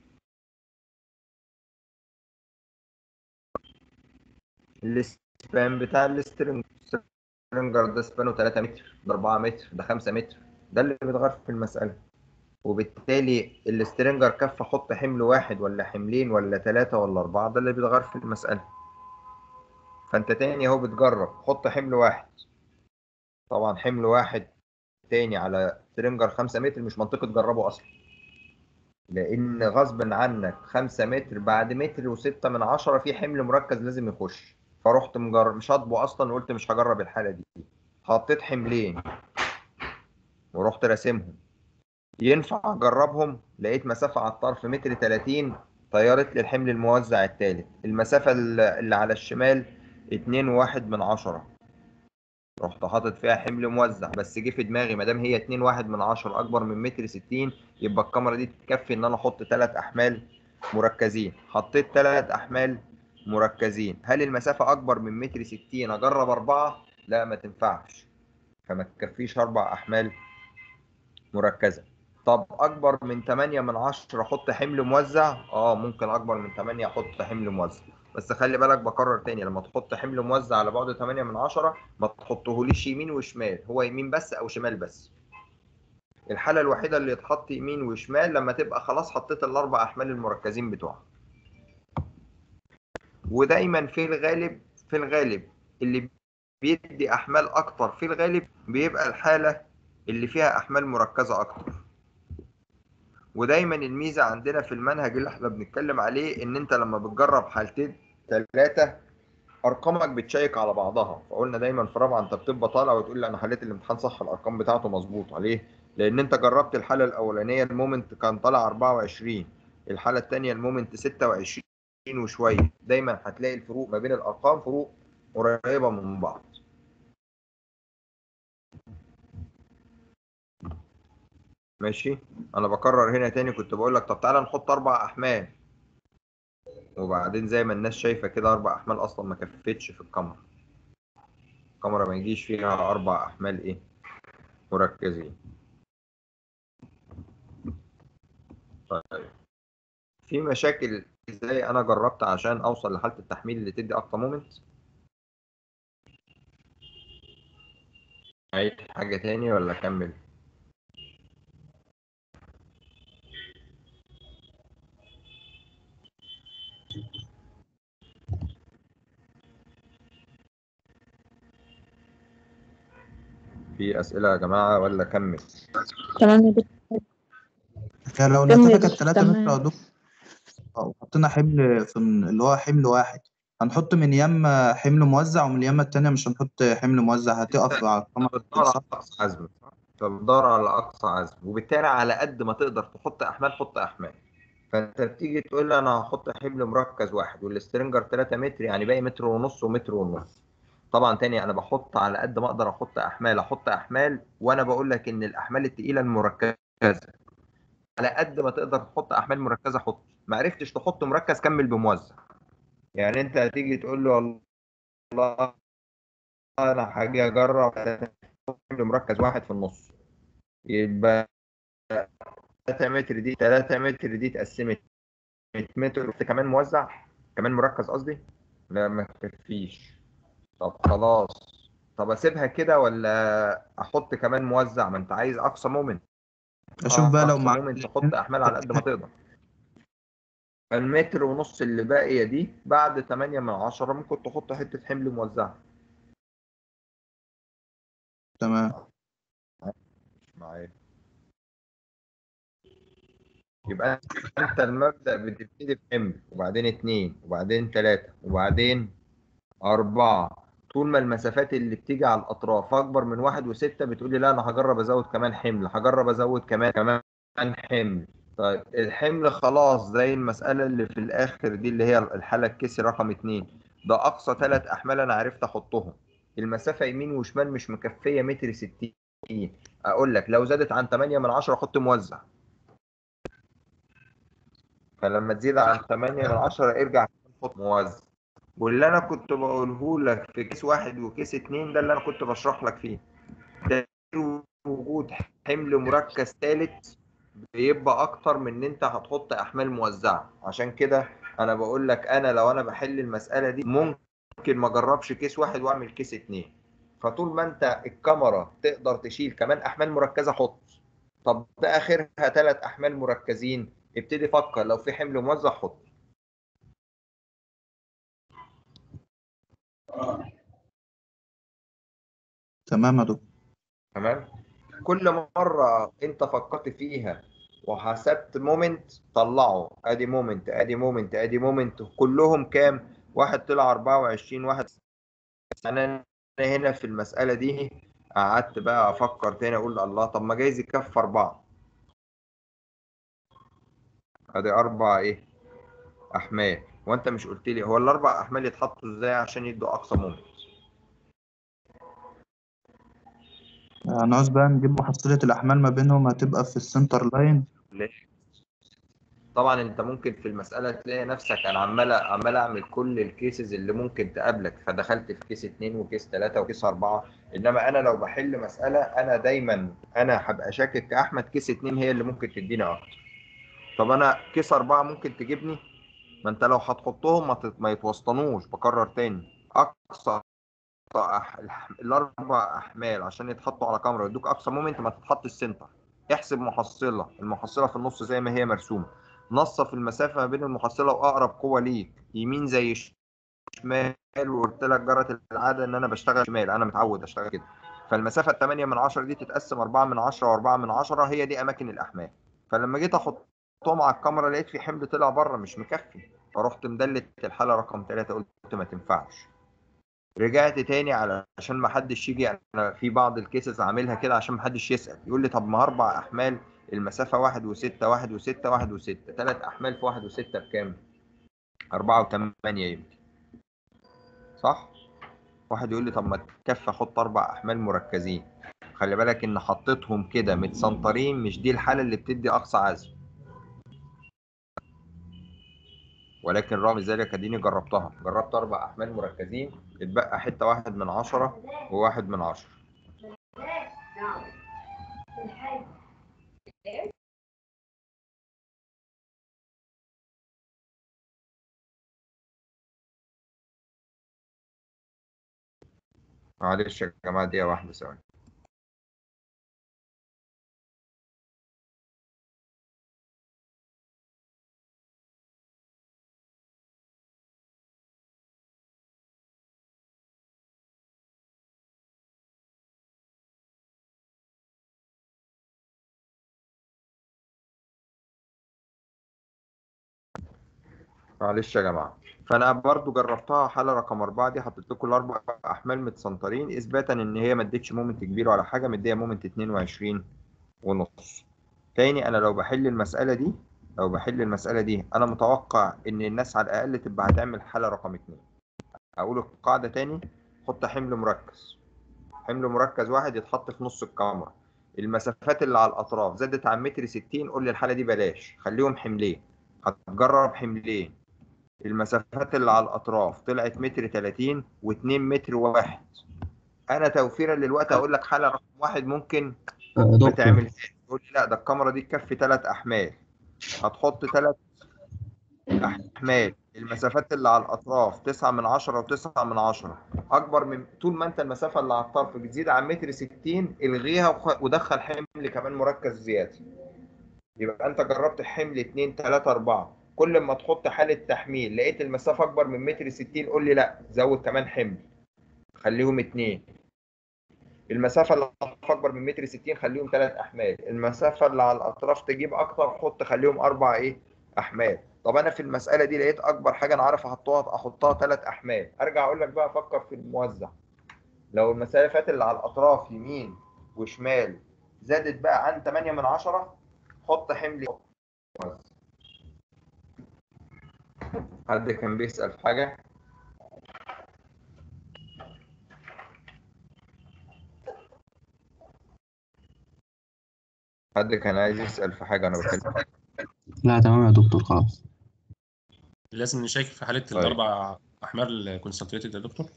السبان بتاع السترنجر السترنجر ده سبانه 3 متر ده 4 متر ده 5 متر ده اللي بيتغير في المسألة وبالتالي السترنجر كف احط حمل واحد ولا حملين ولا ثلاثة ولا أربعة ده اللي بيتغير في المسألة فأنت تاني أهو بتجرب حط حمل واحد طبعا حمل واحد تاني على سترنجر 5 متر مش منطقي تجربه أصلا لأن غصب عنك 5 متر بعد متر وستة من عشرة في حمل مركز لازم يخش فرحت مجرب مش هطبق أصلا وقلت مش هجرب الحالة دي حطيت حملين ورحت راسمهم ينفع اجربهم لقيت مسافه على الطرف متر 30 طيرت لي الحمل الموزع الثالث المسافه اللي على الشمال 2 واحد من عشرة رحت حاطط فيها حمل موزع بس جه في دماغي ما دام هي 2 واحد من عشرة اكبر من متر 60 يبقى الكاميرا دي تكفي ان انا احط ثلاث احمال مركزين حطيت ثلاث احمال مركزين هل المسافه اكبر من متر 60 اجرب اربعه لا ما تنفعش فما تكفيش اربع احمال مركزه طب اكبر من 8 من 10 احط حمل موزع اه ممكن اكبر من 8 احط حمل موزع بس خلي بالك بكرر تاني لما تحط حمل موزع على بعد 8 من 10 ما تحطهوليش يمين وشمال هو يمين بس او شمال بس الحاله الوحيده اللي يتحط يمين وشمال لما تبقى خلاص حطيت الاربع احمال المركزين بتوعك ودايما في الغالب في الغالب اللي بيدي احمال اكتر في الغالب بيبقى الحاله اللي فيها احمال مركزه اكتر ودايما الميزه عندنا في المنهج اللي احنا بنتكلم عليه ان انت لما بتجرب حالتين ثلاثه ارقامك بتشيك على بعضها فقلنا دايما في رابعه انت بتبقى طالع وتقول لي انا حليت الامتحان صح الارقام بتاعته مظبوطه ليه لان انت جربت الحاله الاولانيه المومنت كان طالع 24 الحاله الثانيه المومنت 26 وشويه دايما هتلاقي الفروق ما بين الارقام فروق قريبه من بعض ماشي انا بكرر هنا تاني كنت بقول لك طب تعالى نحط اربع احمال وبعدين زي ما الناس شايفه كده اربع احمال اصلا ما كفتش في الكاميرا الكاميرا ما يجيش فيها اربع احمال ايه مركزين طيب في مشاكل ازاي انا جربت عشان اوصل لحاله التحميل اللي تدي اقصى مومنت عايز حاجه تاني ولا اكمل في اسئله يا جماعه ولا اكمل تمام يا دكتور يعني لو كمل النتيجة كانت 3 تمام. متر يا دكتور أو حطينا حمل في الن- اللي هو حمل واحد هنحط من يمة حمل موزع ومن اليمة التانية مش هنحط حمل موزع هتقف على القمر بتدور صح؟ على اقصى عزم صح؟ فبتدور على اقصى عزم وبالتالي على قد ما تقدر تحط احمال حط احمال فانت بتيجي تقول لي انا هحط حمل مركز واحد والسترنجر 3 متر يعني باقي متر ونص ومتر ونص طبعا تاني انا بحط على قد ما اقدر احط احمال احط احمال وانا بقول لك ان الاحمال التقيله المركزه على قد ما تقدر تحط احمال مركزه حط ما عرفتش تحط مركز كمل بموزع يعني انت هتيجي تقول له والله انا هاجي اجرب حمل مركز واحد في النص يبقى 3 متر دي 3 متر دي اتقسمت متر كمان موزع كمان مركز قصدي لا ما تكفيش طب خلاص طب اسيبها كده ولا احط كمان موزع ما انت عايز اقصى مومنت أشوف بقى لو اقصى مع مومنت تحط احمال على قد ما تقدر المتر ونص اللي باقيه دي بعد 8 من 10 ممكن تحط حته حمل موزعه تمام معايا يبقى انت المبدأ بتبتدي بحمل وبعدين اتنين وبعدين تلاتة وبعدين أربعة طول ما المسافات اللي بتيجي على الأطراف أكبر من واحد وستة بتقولي لا أنا هجرب أزود كمان حمل هجرب أزود كمان كمان حمل طيب الحمل خلاص زي المسألة اللي في الآخر دي اللي هي الحالة الكيسي رقم اتنين ده أقصى تلات أحمال أنا عرفت أحطهم المسافة يمين وشمال مش مكفية متر ستين أقول لك لو زادت عن 8 من 10 حط موزع فلما تزيد عن 8 من 10 ارجع حط موزع واللي انا كنت بقوله لك في كيس واحد وكيس اتنين ده اللي انا كنت بشرح لك فيه ده وجود حمل مركز ثالث بيبقى اكتر من ان انت هتحط احمال موزعه عشان كده انا بقول لك انا لو انا بحل المساله دي ممكن ما اجربش كيس واحد واعمل كيس اتنين فطول ما انت الكاميرا تقدر تشيل كمان احمال مركزه حط طب ده اخرها ثلاث احمال مركزين ابتدي فكر لو في حمل موزع حط تمام يا دكتور تمام كل مره انت فكرت فيها وحسبت مومنت طلعه ادي مومنت ادي مومنت ادي مومنت كلهم كام واحد طلع 24 واحد انا هنا في المساله دي قعدت بقى افكر تاني اقول الله طب ما جايز يكفي اربعه ادي اربع ايه احمال وانت مش قلت لي هو الاربع احمال يتحطوا ازاي عشان يدوا اقصى مومنت هنعوز بقى نجيب محصلة الأحمال ما بينهم هتبقى في السنتر لاين ليه؟ طبعا انت ممكن في المساله تلاقي نفسك انا عمال عمال اعمل كل الكيسز اللي ممكن تقابلك فدخلت في كيس اتنين وكيس تلاته وكيس اربعه انما انا لو بحل مساله انا دايما انا هبقى شاكك كاحمد كيس اتنين هي اللي ممكن تديني اكتر طب انا كيس اربعه ممكن تجيبني ما انت لو هتحطهم ما, تت- ما يتوسطنوش بكرر تاني اقصى أح- الح- الاربع احمال عشان يتحطوا على كاميرا يدوك اقصى مومنت ما تتحط السنتر احسب محصله المحصله في النص زي ما هي مرسومه نصف المسافه ما بين المحصله واقرب قوه ليك يمين زي ش- شمال وقلت لك جرت العاده ان انا بشتغل شمال انا متعود اشتغل كده فالمسافه 8 من 10 دي تتقسم 4 من 10 و4 من 10 هي دي اماكن الاحمال فلما جيت احطهم على الكاميرا لقيت في حمل طلع بره مش مكفي فرحت مدلت الحاله رقم 3 قلت ما تنفعش رجعت تاني علشان ما حدش يجي انا في بعض الكيسز عاملها كده عشان ما حدش يسال يقول لي طب ما اربع احمال المسافه واحد وستة واحد وستة واحد وستة ثلاث احمال في واحد وستة بكام؟ أربعة وثمانية يمكن صح؟ واحد يقول لي طب ما تكفي احط اربع احمال مركزين خلي بالك ان حطيتهم كده متسنطرين مش دي الحاله اللي بتدي اقصى عزم ولكن رغم ذلك اديني جربتها جربت اربع احمال مركزين اتبقى حته واحد من عشرة وواحد من عشرة معلش يا جماعة دقيقة واحدة ثواني معلش يا جماعة فأنا برضو جربتها حالة رقم أربعة دي حطيت لكم الأربع أحمال متسنطرين إثباتا إن هي ما ادتش مومنت كبير ولا حاجة مدية مومنت 22 ونص تاني أنا لو بحل المسألة دي لو بحل المسألة دي أنا متوقع إن الناس على الأقل تبقى هتعمل حالة رقم اتنين أقول القاعدة تاني حط حمل مركز حمل مركز واحد يتحط في نص الكاميرا المسافات اللي على الأطراف زادت عن متر 60 قول لي الحالة دي بلاش خليهم حملين هتجرب حملين المسافات اللي على الأطراف طلعت متر 30 و2 متر واحد أنا توفيرا للوقت هقول لك حالة رقم واحد ممكن ما دكتور تعملهاش تقول لي لا ده الكاميرا دي تكفي ثلاث أحمال هتحط ثلاث أحمال المسافات اللي على الأطراف 9 من 10 و9 من 10 أكبر من طول ما أنت المسافة اللي على الطرف بتزيد عن متر 60 الغيها وخ- ودخل حمل كمان مركز زيادة يبقى أنت جربت حمل 2 3 4 كل ما تحط حالة تحميل لقيت المسافة أكبر من متر 60 قول لي لا زود كمان حمل خليهم اتنين المسافة اللي على الأطراف أكبر من متر 60 خليهم ثلاث أحمال المسافة اللي على الأطراف تجيب أكتر حط خليهم أربع إيه أحمال طب أنا في المسألة دي لقيت أكبر حاجة أنا عارف أحطها أحطها ثلاث أحمال أرجع أقول لك بقى أفكر في الموزع لو المسافات اللي على الأطراف يمين وشمال زادت بقى عن 8 من 10 حط حمل موزع. حد كان بيسأل في حاجة حد كان عايز يسأل في حاجة أنا بتكلم لا تمام يا دكتور خلاص لازم نشيك في حالة طيب. الأربع أحمال كونسنتريتد يا دكتور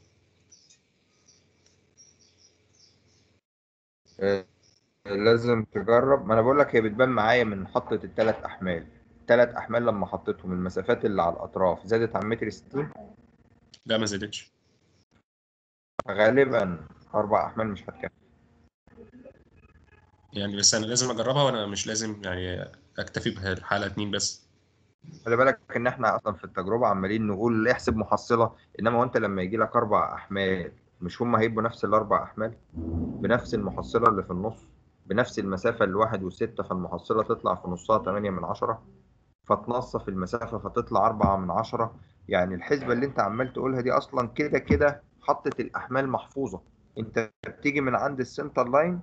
آه، لازم تجرب ما انا بقول لك هي بتبان معايا من حطة الثلاث احمال الثلاث احمال لما حطيتهم المسافات اللي على الاطراف زادت عن متر 60 لا ما زادتش غالبا اربع احمال مش هتكفي يعني بس أنا لازم أجربها وأنا مش لازم يعني أكتفي بالحالة اتنين بس خلي بالك ان احنا اصلا في التجربة عمالين نقول احسب محصلة انما وانت لما يجي لك اربع احمال مش هم هيبقوا نفس الاربع احمال بنفس المحصلة اللي في النص بنفس المسافة الواحد وستة فالمحصلة تطلع في نصها 8 من عشرة فتنصف المسافة فتطلع أربعة من عشرة يعني الحسبة اللي أنت عمال تقولها دي أصلا كده كده حطت الأحمال محفوظة أنت بتيجي من عند السنتر لاين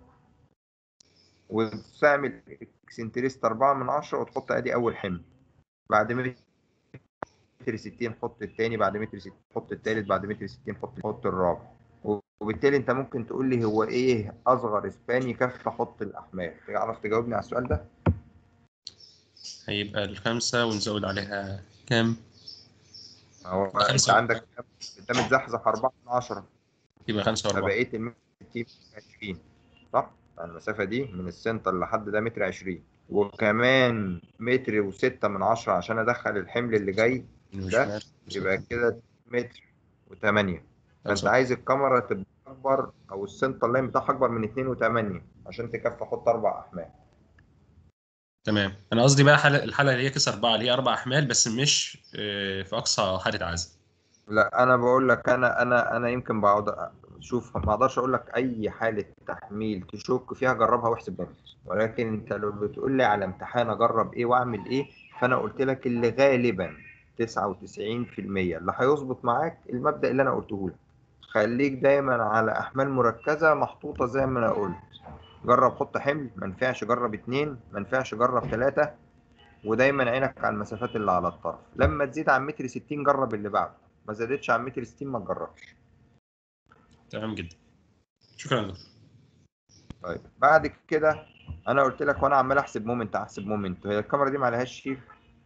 وتعمل اكسنتريست أربعة من عشرة وتحط أدي أول حمل بعد متر ستين حط التاني بعد متر ستين حط التالت بعد متر ستين حط حط الرابع وبالتالي أنت ممكن تقول لي هو إيه أصغر إسبان يكفي أحط الأحمال تعرف تجاوبني على السؤال ده؟ هيبقى الخمسة ونزود عليها كام؟ هو أنت خمسة. عندك أنت متزحزح أربعة من عشرة يبقى خمسة وأربعة فبقيت المتر 60 20 صح؟ يعني المسافة دي من السنتر لحد ده متر 20 وكمان متر وستة من عشرة عشان أدخل الحمل اللي جاي ده يبقى كده متر وثمانية فأنت خمسة. عايز الكاميرا تبقى أكبر أو السنتر لاين بتاعها أكبر من اتنين وثمانية عشان تكفي أحط أربع أحمال تمام أنا قصدي بقى حالة الحالة اللي هي كيس أربعة اللي هي أربع أحمال بس مش آه، في أقصى حالة عزل لا أنا بقول لك أنا أنا أنا يمكن بقعد شوف ما أقدرش أقول لك أي حالة تحميل تشك فيها جربها واحسب درجة ولكن أنت لو بتقول لي على امتحان أجرب إيه وأعمل إيه فأنا قلت لك اللي غالبا 99% اللي هيظبط معاك المبدأ اللي أنا قلته لك خليك دايما على أحمال مركزة محطوطة زي ما أنا قلت جرب حط حمل ما نفعش جرب اتنين ما نفعش جرب تلاتة ودايما عينك على المسافات اللي على الطرف لما تزيد عن متر ستين جرب اللي بعده ما زادتش عن متر ستين ما تجربش تمام جدا شكرا يا دكتور طيب بعد كده انا قلت لك وانا عمال احسب مومنت احسب مومنت هي الكاميرا دي ما عليهاش شير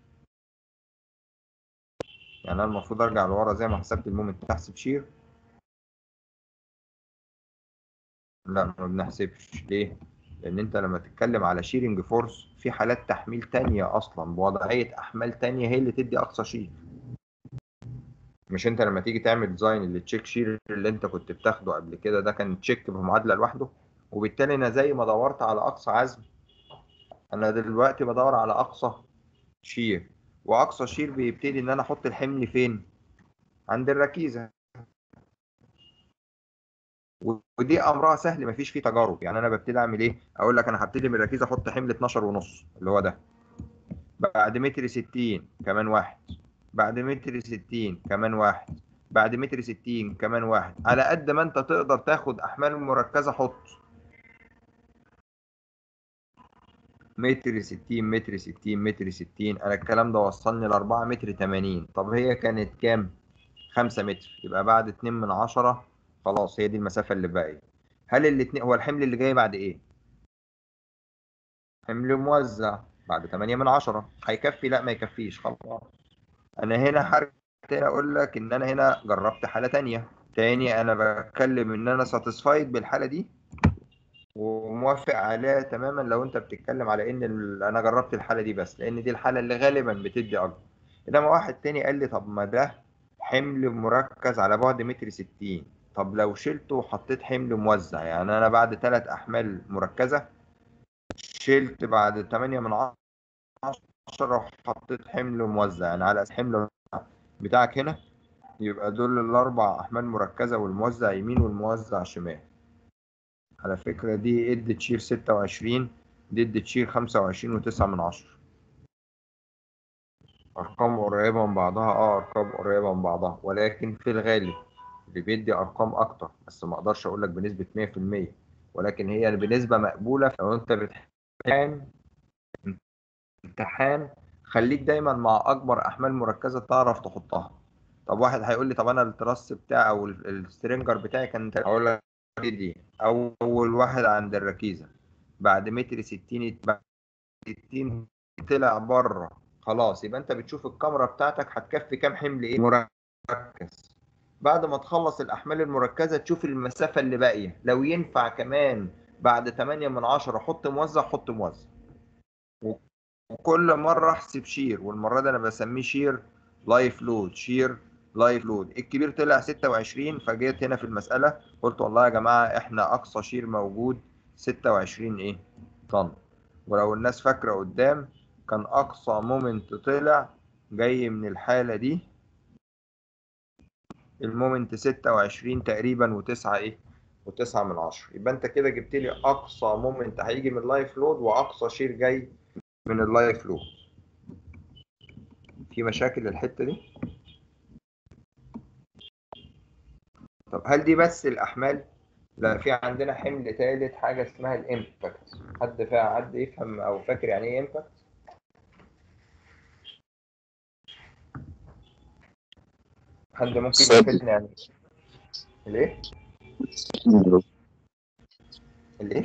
يعني انا المفروض ارجع لورا زي ما حسبت المومنت احسب شير لا ما بنحسبش ليه لان انت لما تتكلم على شيرنج فورس في حالات تحميل تانية اصلا بوضعية احمال تانية هي اللي تدي اقصى شير مش انت لما تيجي تعمل ديزاين التشيك شير اللي انت كنت بتاخده قبل كده ده كان تشيك بمعادله لوحده وبالتالي انا زي ما دورت على اقصى عزم انا دلوقتي بدور على اقصى شير واقصى شير بيبتدي ان انا احط الحمل فين عند الركيزه ودي امرها سهل مفيش فيه تجارب يعني انا ببتدي اعمل ايه اقول لك انا هبتدي من الركيزه احط حمل 12 ونص اللي هو ده بعد متر 60 كمان واحد بعد متر 60 كمان واحد بعد متر 60 كمان واحد على قد ما انت تقدر تاخد احمال مركزه حط متر 60 متر 60 متر 60 انا الكلام ده وصلني ل 4 متر 80 طب هي كانت كام 5 متر يبقى بعد 2 من 10 خلاص هي دي المسافه اللي باقيه هل الاثنين هو الحمل اللي جاي بعد ايه حمل موزع بعد 8 من 10 هيكفي لا ما يكفيش خلاص انا هنا هرجع تاني اقول لك ان انا هنا جربت حاله تانية تاني انا بتكلم ان انا ساتيسفايد بالحاله دي وموافق عليها تماما لو انت بتتكلم على ان ال- انا جربت الحاله دي بس لان دي الحاله اللي غالبا بتدي اكبر انما واحد تاني قال لي طب ما ده حمل مركز على بعد متر 60 طب لو شلته وحطيت حمل موزع يعني انا بعد ثلاث احمال مركزه شلت بعد 8 من 10 وحطيت حمل موزع يعني على أساس حمل بتاعك هنا يبقى دول الاربع احمال مركزه والموزع يمين والموزع شمال على فكره دي اد تشير 26 دي اد تشير 25 و9 من 10 ارقام قريبه من بعضها اه ارقام قريبه من بعضها ولكن في الغالب اللي بيدي ارقام اكتر بس ما اقدرش اقول لك بنسبه 100% ولكن هي بنسبه مقبوله لو انت بتحان امتحان خليك دايما مع اكبر احمال مركزه تعرف تحطها طب واحد هيقول لي طب انا التراس بتاعي او ال- السترينجر بتاعي كان تل- اقول لك دي اول واحد عند الركيزه بعد متر 60 بعد 60 طلع بره خلاص يبقى انت بتشوف الكاميرا بتاعتك هتكفي كام حمل ايه مركز بعد ما تخلص الاحمال المركزه تشوف المسافه اللي باقيه لو ينفع كمان بعد 8 من 10 حط موزع حط موزع وكل مره احسب شير والمره دي انا بسميه شير لايف لود شير لايف لود الكبير طلع 26 فجيت هنا في المساله قلت والله يا جماعه احنا اقصى شير موجود 26 ايه طن ولو الناس فاكره قدام كان اقصى مومنت طلع جاي من الحاله دي المومنت 26 تقريبا و9 ايه و9 من 10 يبقى انت كده جبت لي اقصى مومنت هيجي من اللايف لود واقصى شير جاي من اللايف لود في مشاكل الحته دي طب هل دي بس الاحمال لا في عندنا حمل ثالث حاجه اسمها الامباكت حد فا حد يفهم او فاكر يعني ايه امباكت حد ممكن صدمة. يفيدني يعني الايه الايه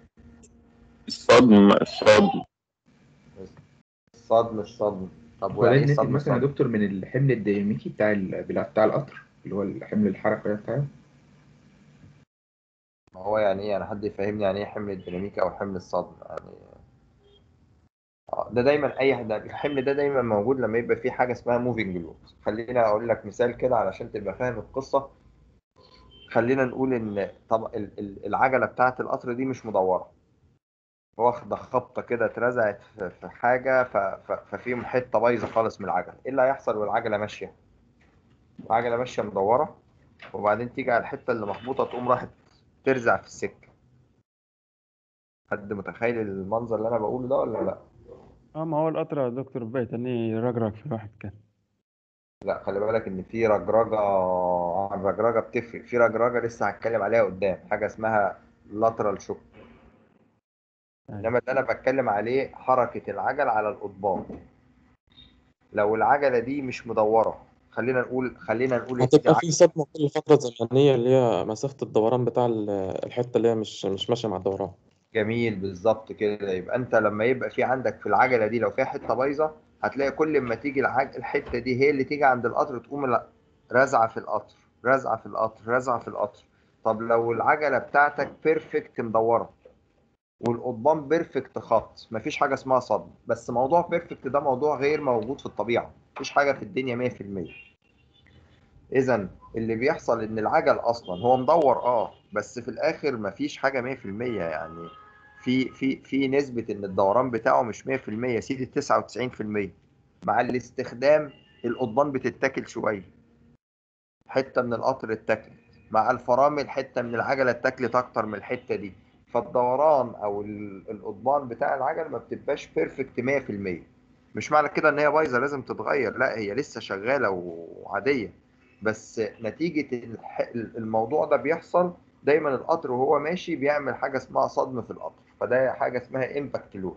الصدم الصدم الصدم الصدم طب وده ويعني ايه ينتج الصدم مثلا يا الصدم دكتور من الحمل الديناميكي بتاع ال- بتاع بتاع القطر اللي هو الحمل الحركي بتاعه ما هو يعني ايه يعني حد يفهمني يعني ايه حمل الديناميكي او حمل الصدم يعني آه، ده دايما اي حد الحمل ده دايما موجود لما يبقى في حاجه اسمها موفينج لود خلينا اقول لك مثال كده علشان تبقى فاهم القصه خلينا نقول ان طب ال- ال- العجله بتاعه القطر دي مش مدوره واخده خبطه كده اترزعت في في حاجه ف- ف- ففي حته بايظه خالص من العجله ايه اللي هيحصل والعجله ماشيه العجله ماشيه مدوره وبعدين تيجي على الحته اللي مخبوطه تقوم راحت ترزع في السكه حد متخيل المنظر اللي انا بقوله ده ولا لا اه ما هو القطر يا دكتور بقى تاني يرجرج في الواحد كان لا خلي بالك ان في رجرجه عن رجرجه بتفرق في رجرجه لسه هتكلم عليها قدام حاجه اسمها lateral shock انما اللي انا بتكلم عليه حركه العجل على القضبان لو العجله دي مش مدوره خلينا نقول خلينا نقول يا سيدي هتبقى عجلة في صدمة كل فترة زمنية اللي هي مسافة الدوران بتاع ال- الحتة اللي هي مش مش ماشية مع الدوران جميل بالظبط كده يبقى انت لما يبقى في عندك في العجله دي لو فيها حته بايظه هتلاقي كل ما تيجي العج... الحته دي هي اللي تيجي عند القطر تقوم لا رازعه في القطر رازعه في القطر رازعه في القطر طب لو العجله بتاعتك بيرفكت مدوره والقضبان بيرفكت خط مفيش حاجه اسمها صدم بس موضوع بيرفكت ده موضوع غير موجود في الطبيعه مفيش حاجه في الدنيا 100% اذا اللي بيحصل ان العجل اصلا هو مدور اه بس في الاخر مفيش حاجه 100% يعني في في في نسبه ان الدوران بتاعه مش 100% سيدي 99% مع الاستخدام القضبان بتتاكل شويه حته من القطر اتاكلت مع الفرامل حته من العجله اتاكلت اكتر من الحته دي فالدوران او ال- القضبان بتاع العجل ما بتبقاش بيرفكت 100% مش معنى كده ان هي بايظه لازم تتغير لا هي لسه شغاله وعاديه بس نتيجه الح- الموضوع ده بيحصل دايما القطر وهو ماشي بيعمل حاجه اسمها صدمه في القطر فده حاجه اسمها امباكت لود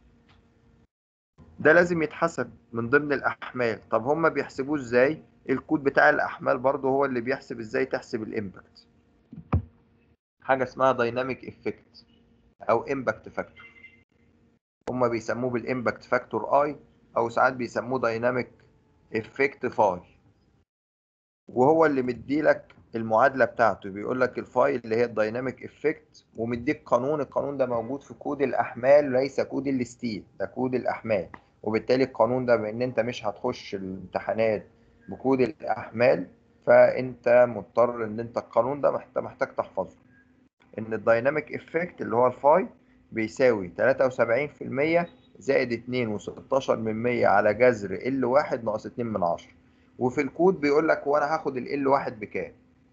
ده لازم يتحسب من ضمن الاحمال طب هم بيحسبوه ازاي الكود بتاع الاحمال برضه هو اللي بيحسب ازاي تحسب الامباكت حاجه اسمها دايناميك افكت او امباكت فاكتور هم بيسموه بالامباكت فاكتور اي او ساعات بيسموه دايناميك افكت فاي وهو اللي مديلك المعادله بتاعته بيقول لك الفاي اللي هي الدايناميك افكت ومديك قانون القانون ده موجود في كود الاحمال ليس كود الستيل ده كود الاحمال وبالتالي القانون ده بان انت مش هتخش الامتحانات بكود الاحمال فانت مضطر ان انت القانون ده محت- محتاج تحفظه ان الدايناميك افكت اللي هو الفاي بيساوي 73% زائد 2 و16 من 100 على جذر ال 1 ناقص 2 من 10 وفي الكود بيقول لك وانا هاخد ال ال 1 بكام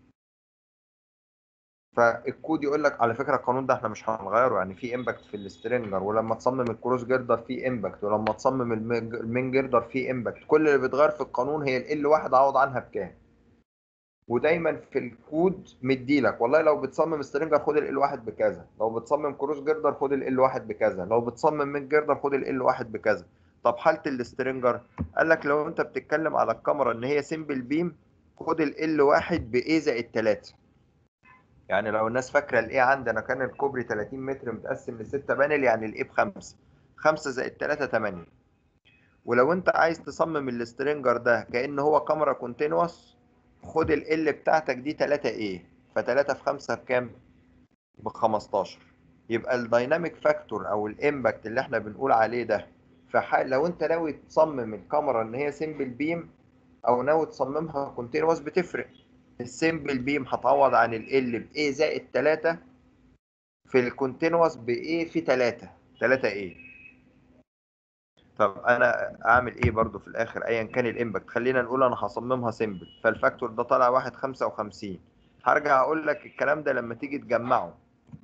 فالكود يقول لك على فكره القانون ده احنا مش هنغيره يعني في امباكت في السترينجر ولما تصمم الكروس جيردر في امباكت ولما تصمم الميج- المين جيردر في امباكت كل اللي بيتغير في القانون هي ال ال 1 عوض عنها بكام ودايما في الكود مديلك والله لو بتصمم سترينجر خد ال ال1 بكذا لو بتصمم كروس جيردر خد ال ال1 بكذا لو بتصمم ميد جيردر خد ال ال1 بكذا طب حاله السترينجر قال لك لو انت بتتكلم على الكاميرا ان هي سيمبل بيم خد ال ال1 بايه زائد 3 يعني لو الناس فاكره الايه عندنا كان الكوبري 30 متر متقسم لستة بانل يعني الايه بخمسه 5 زائد 3 8 ولو انت عايز تصمم السترينجر ده كأن هو كاميرا كونتينوس خد ال L بتاعتك دي 3 ايه ف3 في 5 بكام ب 15 يبقى الدايناميك فاكتور او الامباكت اللي احنا بنقول عليه ده في حال لو انت ناوي تصمم الكاميرا ان هي سيمبل بيم او ناوي تصممها كونتينوس بتفرق السيمبل بيم هتعوض عن ال L ب A زائد 3 في الكونتينوس ب A في 3 3 ايه طب انا اعمل ايه برضو في الاخر ايا كان الامباكت خلينا نقول انا هصممها سيمبل فالفاكتور ده طالع واحد خمسة وخمسين هرجع اقول لك الكلام ده لما تيجي تجمعه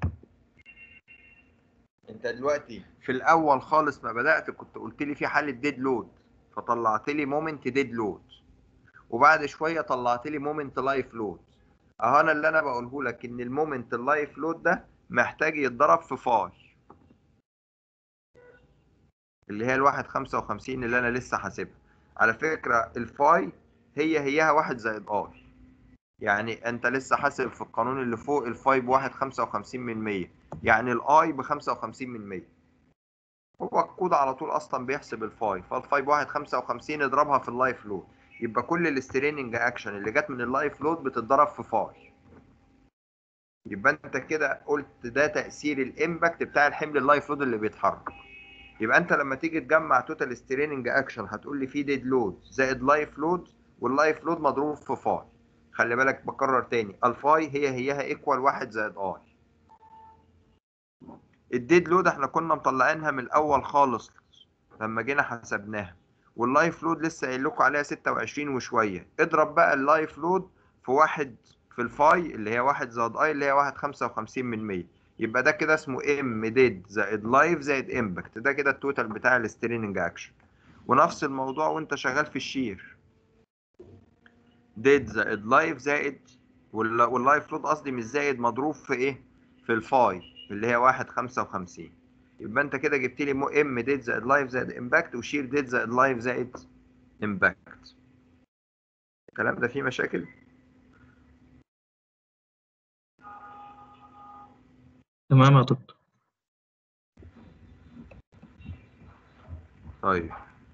انت دلوقتي في الاول خالص ما بدات كنت قلت لي في حاله ديد لود فطلعت لي مومنت ديد لود وبعد شويه طلعت لي مومنت لايف لود اهو انا اللي انا بقوله لك ان المومنت اللايف لود ده محتاج يتضرب في فاي اللي هي الواحد خمسة وخمسين اللي أنا لسه حاسبها على فكرة الفاي هي هيها واحد زائد اي يعني أنت لسه حاسب في القانون اللي فوق الفاي بواحد خمسة وخمسين من مية يعني الاي بخمسة وخمسين من مية هو الكود على طول أصلا بيحسب الفاي فالفاي بواحد خمسة وخمسين اضربها في اللايف لود يبقى كل الستريننج اكشن اللي جت من اللايف لود بتتضرب في فاي يبقى انت كده قلت ده تأثير الامباكت بتاع الحمل اللايف لود اللي بيتحرك يبقى انت لما تيجي تجمع توتال ستريننج اكشن هتقول لي في ديد لود زائد لايف لود واللايف لود مضروب في فاي خلي بالك بكرر تاني الفاي هي هيها ايكوال واحد زائد اي الديد لود احنا كنا مطلعينها من الاول خالص لما جينا حسبناها واللايف لود لسه قايل لكم عليها 26 وشويه اضرب بقى اللايف لود في واحد في الفاي اللي هي واحد زائد اي اللي هي واحد خمسة وخمسين من مية يبقى ده كده اسمه ام ديد زائد لايف زائد امباكت ده كده التوتال بتاع الستريننج اكشن ونفس الموضوع وانت شغال في الشير ديد زائد لايف زائد وال- واللايف لود قصدي مش زائد مضروب في ايه في الفاي اللي هي واحد خمسة وخمسين يبقى انت كده جبت لي ام ديد زائد لايف زائد امباكت وشير ديد زائد لايف زائد امباكت الكلام ده فيه مشاكل تمام يا دكتور طيب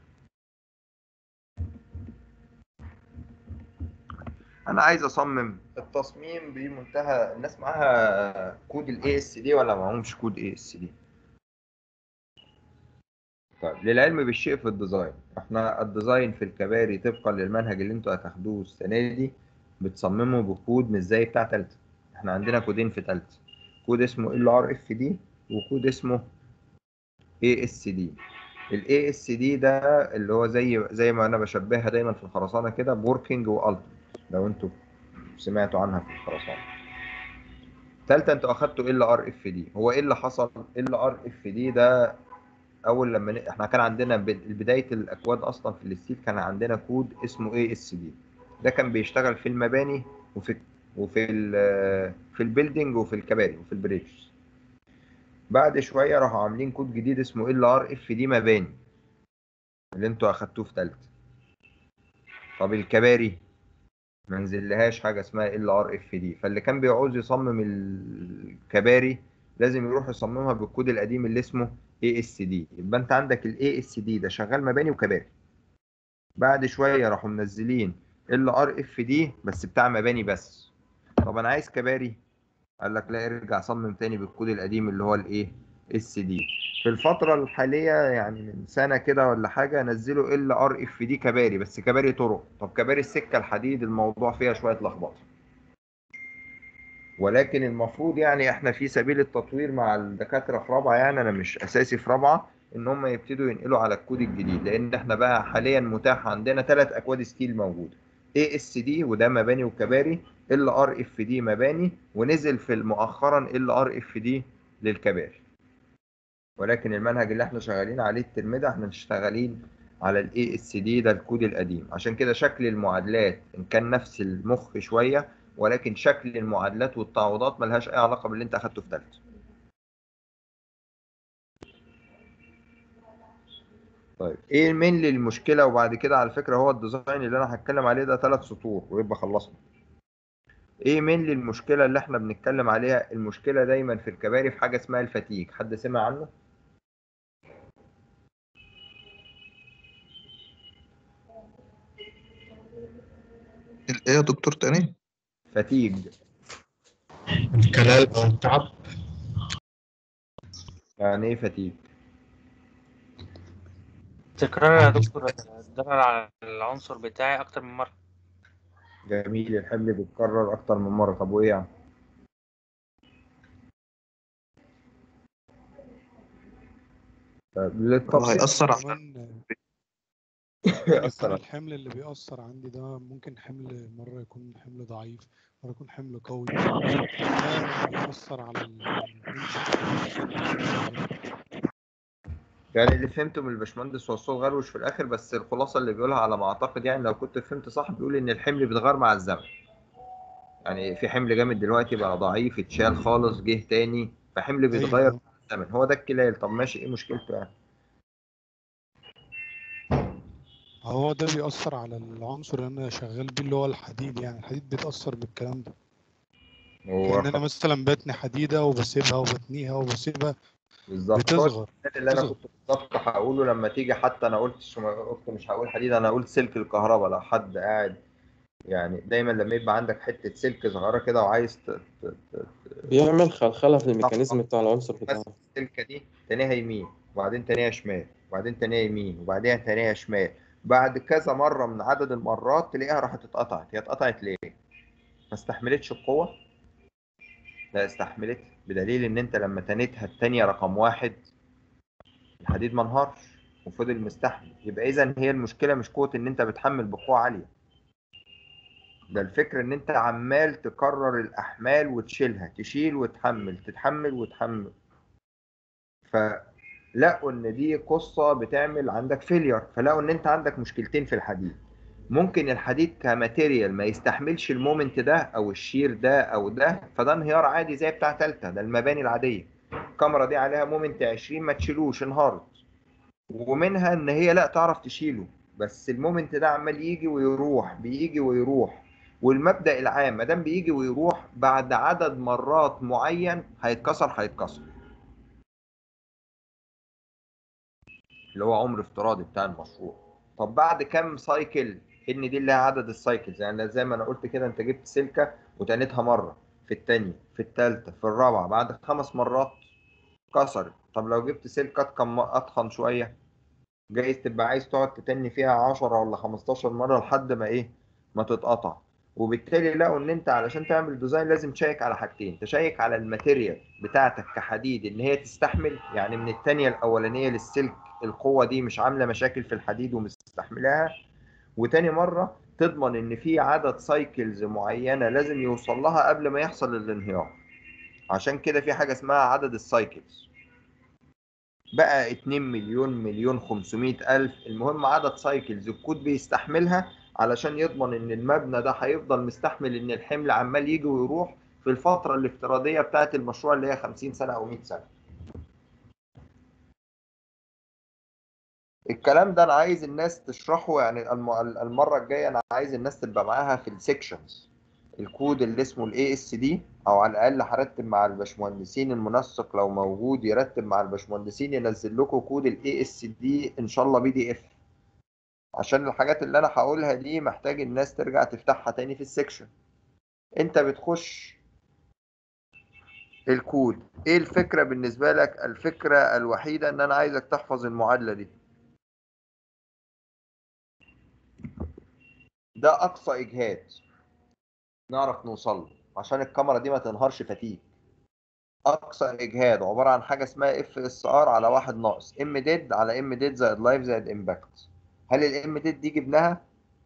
انا عايز اصمم التصميم بمنتهى الناس معاها كود الاي اس دي ولا معهمش كود اي اس دي طيب للعلم بالشيء في الديزاين احنا الديزاين في الكباري طبقا للمنهج اللي انتوا هتاخدوه السنه دي بتصممه بكود مش زي بتاع تالتة احنا عندنا كودين في تالتة كود اسمه ال ار اف دي وكود اسمه اي اس دي الاي اس دي ده اللي هو زي زي ما انا بشبهها دايما في الخرسانه كده بوركينج والت لو انتوا سمعتوا عنها في الخرسانه تالتة انتوا اخدتوا ال ار اف دي هو ايه اللي حصل ال ار اف دي ده اول لما ن... احنا كان عندنا ب- بدايه الاكواد اصلا في الستيل كان عندنا كود اسمه اي اس دي ده كان بيشتغل في المباني وفي وفي ال في البيلدينج وفي الكباري وفي البريدج بعد شويه راحوا عاملين كود جديد اسمه ال ار اف دي مباني اللي انتوا اخدتوه في تالتة طب الكباري ما نزلهاش حاجه اسمها ال ار اف دي فاللي كان بيعوز يصمم الكباري لازم يروح يصممها بالكود القديم اللي اسمه اي اس دي يبقى انت عندك الاي اس دي ده شغال مباني وكباري بعد شويه راحوا منزلين ال ار اف دي بس بتاع مباني بس طب انا عايز كباري قال لك لا ارجع صمم تاني بالكود القديم اللي هو الايه اس دي في الفترة الحالية يعني من سنة كده ولا حاجة نزلوا ال ار اف دي كباري بس كباري طرق طب كباري السكة الحديد الموضوع فيها شوية لخبطة ولكن المفروض يعني احنا في سبيل التطوير مع الدكاترة في رابعة يعني انا مش اساسي في رابعة ان هم يبتدوا ينقلوا على الكود الجديد لان احنا بقى حاليا متاح عندنا ثلاث اكواد ستيل موجودة اي اس دي وده مباني وكباري ال ار اف دي مباني ونزل في مؤخرا ال ار اف دي للكباري ولكن المنهج اللي احنا شغالين عليه الترم ده احنا شغالين على الاي اس دي ده الكود القديم عشان كده شكل المعادلات ان كان نفس المخ شويه ولكن شكل المعادلات والتعويضات ملهاش اي علاقه باللي انت اخدته في ثالثه طيب ايه مين المشكله وبعد كده على فكره هو الديزاين اللي انا هتكلم عليه ده ثلاث سطور ويبقى خلصنا ايه مين المشكله اللي احنا بنتكلم عليها المشكله دايما في الكباري في حاجه اسمها الفتيك حد سمع عنه ايه يا دكتور تاني فتيج الكلال او التعب يعني ايه فتيج تكرار يا دكتور الضرر على العنصر بتاعي أكتر من مرة جميل الحمل بيتكرر اكتر من مره طب وايه يعني طب هو للتبسيط هيأثر على كمان يأثر كمان على- الحمل اللي بيأثر عندي ده ممكن حمل مرة يكون حمل ضعيف مرة يكون حمل قوي ده بيأثر على ال- يعني اللي فهمته من الباشمهندس هو الصوت غروش في الاخر بس الخلاصه اللي بيقولها على ما اعتقد يعني لو كنت فهمت صح بيقول ان الحمل بيتغير مع الزمن يعني في حمل جامد دلوقتي بقى ضعيف اتشال خالص جه تاني فحمل بيتغير أيوة. مع الزمن هو ده الكلال طب ماشي ايه مشكلته يعني هو ده بيأثر على العنصر اللي أنا شغال بيه اللي هو الحديد يعني الحديد بيتأثر بالكلام ده هو كأن أنا مثلا بتني حديدة وبسيبها وبتنيها وبسيبها بالظبط هو بتصغر ده اللي انا بتصغر. كنت بالظبط هقوله لما تيجي حتى انا قلت شو- قلت مش هقول حديد انا قلت سلك الكهرباء لو حد قاعد يعني دايما لما يبقى عندك حته سلك صغيره كده وعايز ت- ت- ت- بيعمل خلخلة في الميكانيزم بتاع العنصر بتاعه بس السلكه دي تانيها يمين وبعدين تانيها شمال وبعدين تانيها يمين وبعدين تانيها شمال بعد كذا مره من عدد المرات تلاقيها راحت اتقطعت هي اتقطعت ليه؟ ما استحملتش القوه؟ لا استحملت بدليل ان انت لما تنيتها التانية رقم واحد الحديد ما انهارش وفضل مستحمل يبقى اذا هي المشكله مش قوه ان انت بتحمل بقوه عاليه ده الفكرة ان انت عمال تكرر الاحمال وتشيلها تشيل وتحمل تتحمل وتحمل فلقوا ان دي قصة بتعمل عندك فيلير فلقوا ان انت عندك مشكلتين في الحديد ممكن الحديد كماتيريال ما يستحملش المومنت ده او الشير ده او ده فده انهيار عادي زي بتاع تالتة ده المباني العادية الكاميرا دي عليها مومنت 20 ما تشيلوش انهارت ومنها ان هي لا تعرف تشيله بس المومنت ده عمال يجي ويروح بيجي ويروح والمبدأ العام ما دام بيجي ويروح بعد عدد مرات معين هيتكسر هيتكسر اللي هو عمر افتراضي بتاع المشروع طب بعد كام سايكل ان دي اللي هي عدد السايكلز يعني زي ما انا قلت كده انت جبت سلكه وتنيتها مره في الثانيه في الثالثه في الرابعه بعد خمس مرات كسرت طب لو جبت سلكه اتقن اتخن شويه جايز تبقى عايز تقعد تتني فيها 10 ولا 15 مره لحد ما ايه ما تتقطع وبالتالي لقوا ان انت علشان تعمل ديزاين لازم تشيك على حاجتين تشيك على الماتيريال بتاعتك كحديد ان هي تستحمل يعني من الثانيه الاولانيه للسلك القوه دي مش عامله مشاكل في الحديد ومستحملاها وتاني مره تضمن ان في عدد سايكلز معينه لازم يوصل لها قبل ما يحصل الانهيار عشان كده في حاجه اسمها عدد السايكلز بقى 2 مليون مليون 500 الف المهم عدد سايكلز الكود بيستحملها علشان يضمن ان المبنى ده هيفضل مستحمل ان الحمل عمال يجي ويروح في الفتره الافتراضيه بتاعه المشروع اللي هي 50 سنه او 100 سنه الكلام ده انا عايز الناس تشرحه يعني الم- المره الجايه انا عايز الناس تبقى معاها في السكشنز الكود اللي اسمه الاي اس دي او على الاقل هرتب مع الباشمهندسين المنسق لو موجود يرتب مع الباشمهندسين ينزل لكم كود الاي اس دي ان شاء الله بي دي اف عشان الحاجات اللي انا هقولها دي محتاج الناس ترجع تفتحها تاني في السكشن انت بتخش الكود ايه الفكره بالنسبه لك الفكره الوحيده ان انا عايزك تحفظ المعادله دي ده اقصى اجهاد نعرف نوصل له عشان الكاميرا دي ما تنهارش فتيك اقصى اجهاد عباره عن حاجه اسمها اف اس ار على واحد ناقص ام ديد على ام ديد زائد لايف زائد امباكت هل الام ديد دي جبناها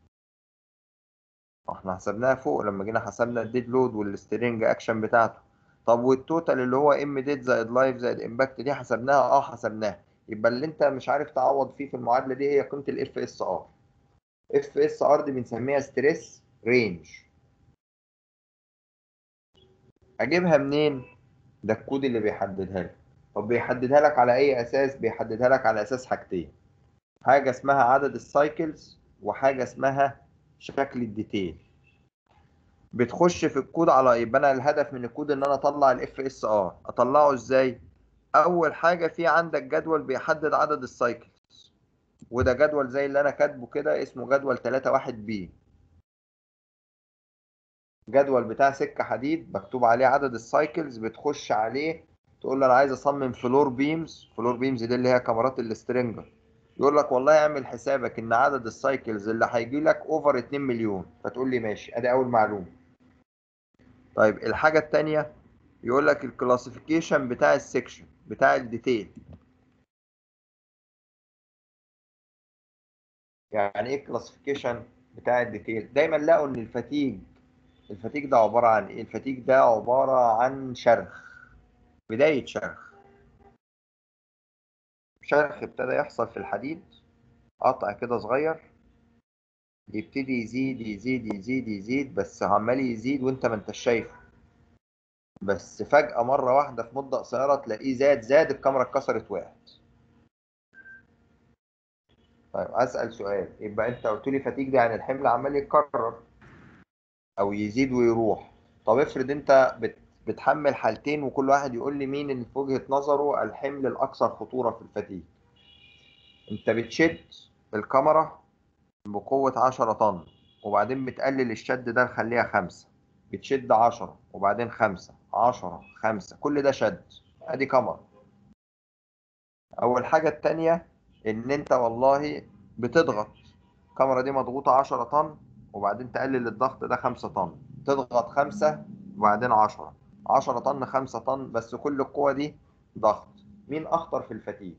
احنا حسبناها فوق لما جينا حسبنا الديد لود والسترينج اكشن بتاعته طب والتوتال اللي هو ام ديد زائد لايف زائد امباكت دي حسبناها اه حسبناها يبقى اللي انت مش عارف تعوض فيه في المعادله دي هي قيمه الاف اس ار اف اس ار دي بنسميها ستريس رينج اجيبها منين ده الكود اللي بيحددها لك طب بيحددها لك على اي اساس بيحددها لك على اساس حاجتين حاجه اسمها عدد السايكلز وحاجه اسمها شكل الديتيل بتخش في الكود على يبقى انا الهدف من الكود ان انا اطلع الاف اس ار اطلعه ازاي اول حاجه في عندك جدول بيحدد عدد السايكلز وده جدول زي اللي انا كاتبه كده اسمه جدول 31 بي جدول بتاع سكه حديد مكتوب عليه عدد السايكلز بتخش عليه تقول له انا عايز اصمم فلور بيمز فلور بيمز دي اللي هي كاميرات السترينجر يقول لك والله اعمل حسابك ان عدد السايكلز اللي هيجي لك اوفر 2 مليون فتقول لي ماشي ادي اول معلومه طيب الحاجه الثانيه يقول لك الكلاسيفيكيشن بتاع السكشن بتاع الديتيل يعني ايه الكلاسيفيكيشن بتاع الديتيل دايما لقوا ان الفتيج الفتيج ده عباره عن ايه الفتيج ده عباره عن شرخ بدايه شرخ شرخ ابتدى يحصل في الحديد قطع كده صغير يبتدي يزيد يزيد يزيد يزيد بس عمال يزيد وانت ما انتش شايفه بس فجأة مرة واحدة في مدة قصيرة تلاقيه زاد زاد الكاميرا اتكسرت وقعت طيب أسأل سؤال يبقى أنت قلت لي فتيج ده يعني الحمل عمال يتكرر أو يزيد ويروح طب افرض أنت بت بتحمل حالتين وكل واحد يقول لي مين اللي في وجهة نظره الحمل الأكثر خطورة في الفتيج أنت بتشد الكاميرا بقوة 10 طن وبعدين بتقلل الشد ده نخليها خمسة بتشد 10 وبعدين خمسة 10 خمسة كل ده شد ادي كاميرا اول حاجة التانية ان انت والله بتضغط الكاميرا دي مضغوطة 10 طن وبعدين تقلل الضغط ده 5 طن تضغط 5 وبعدين 10 10 طن 5 طن بس كل القوة دي ضغط مين اخطر في الفتيج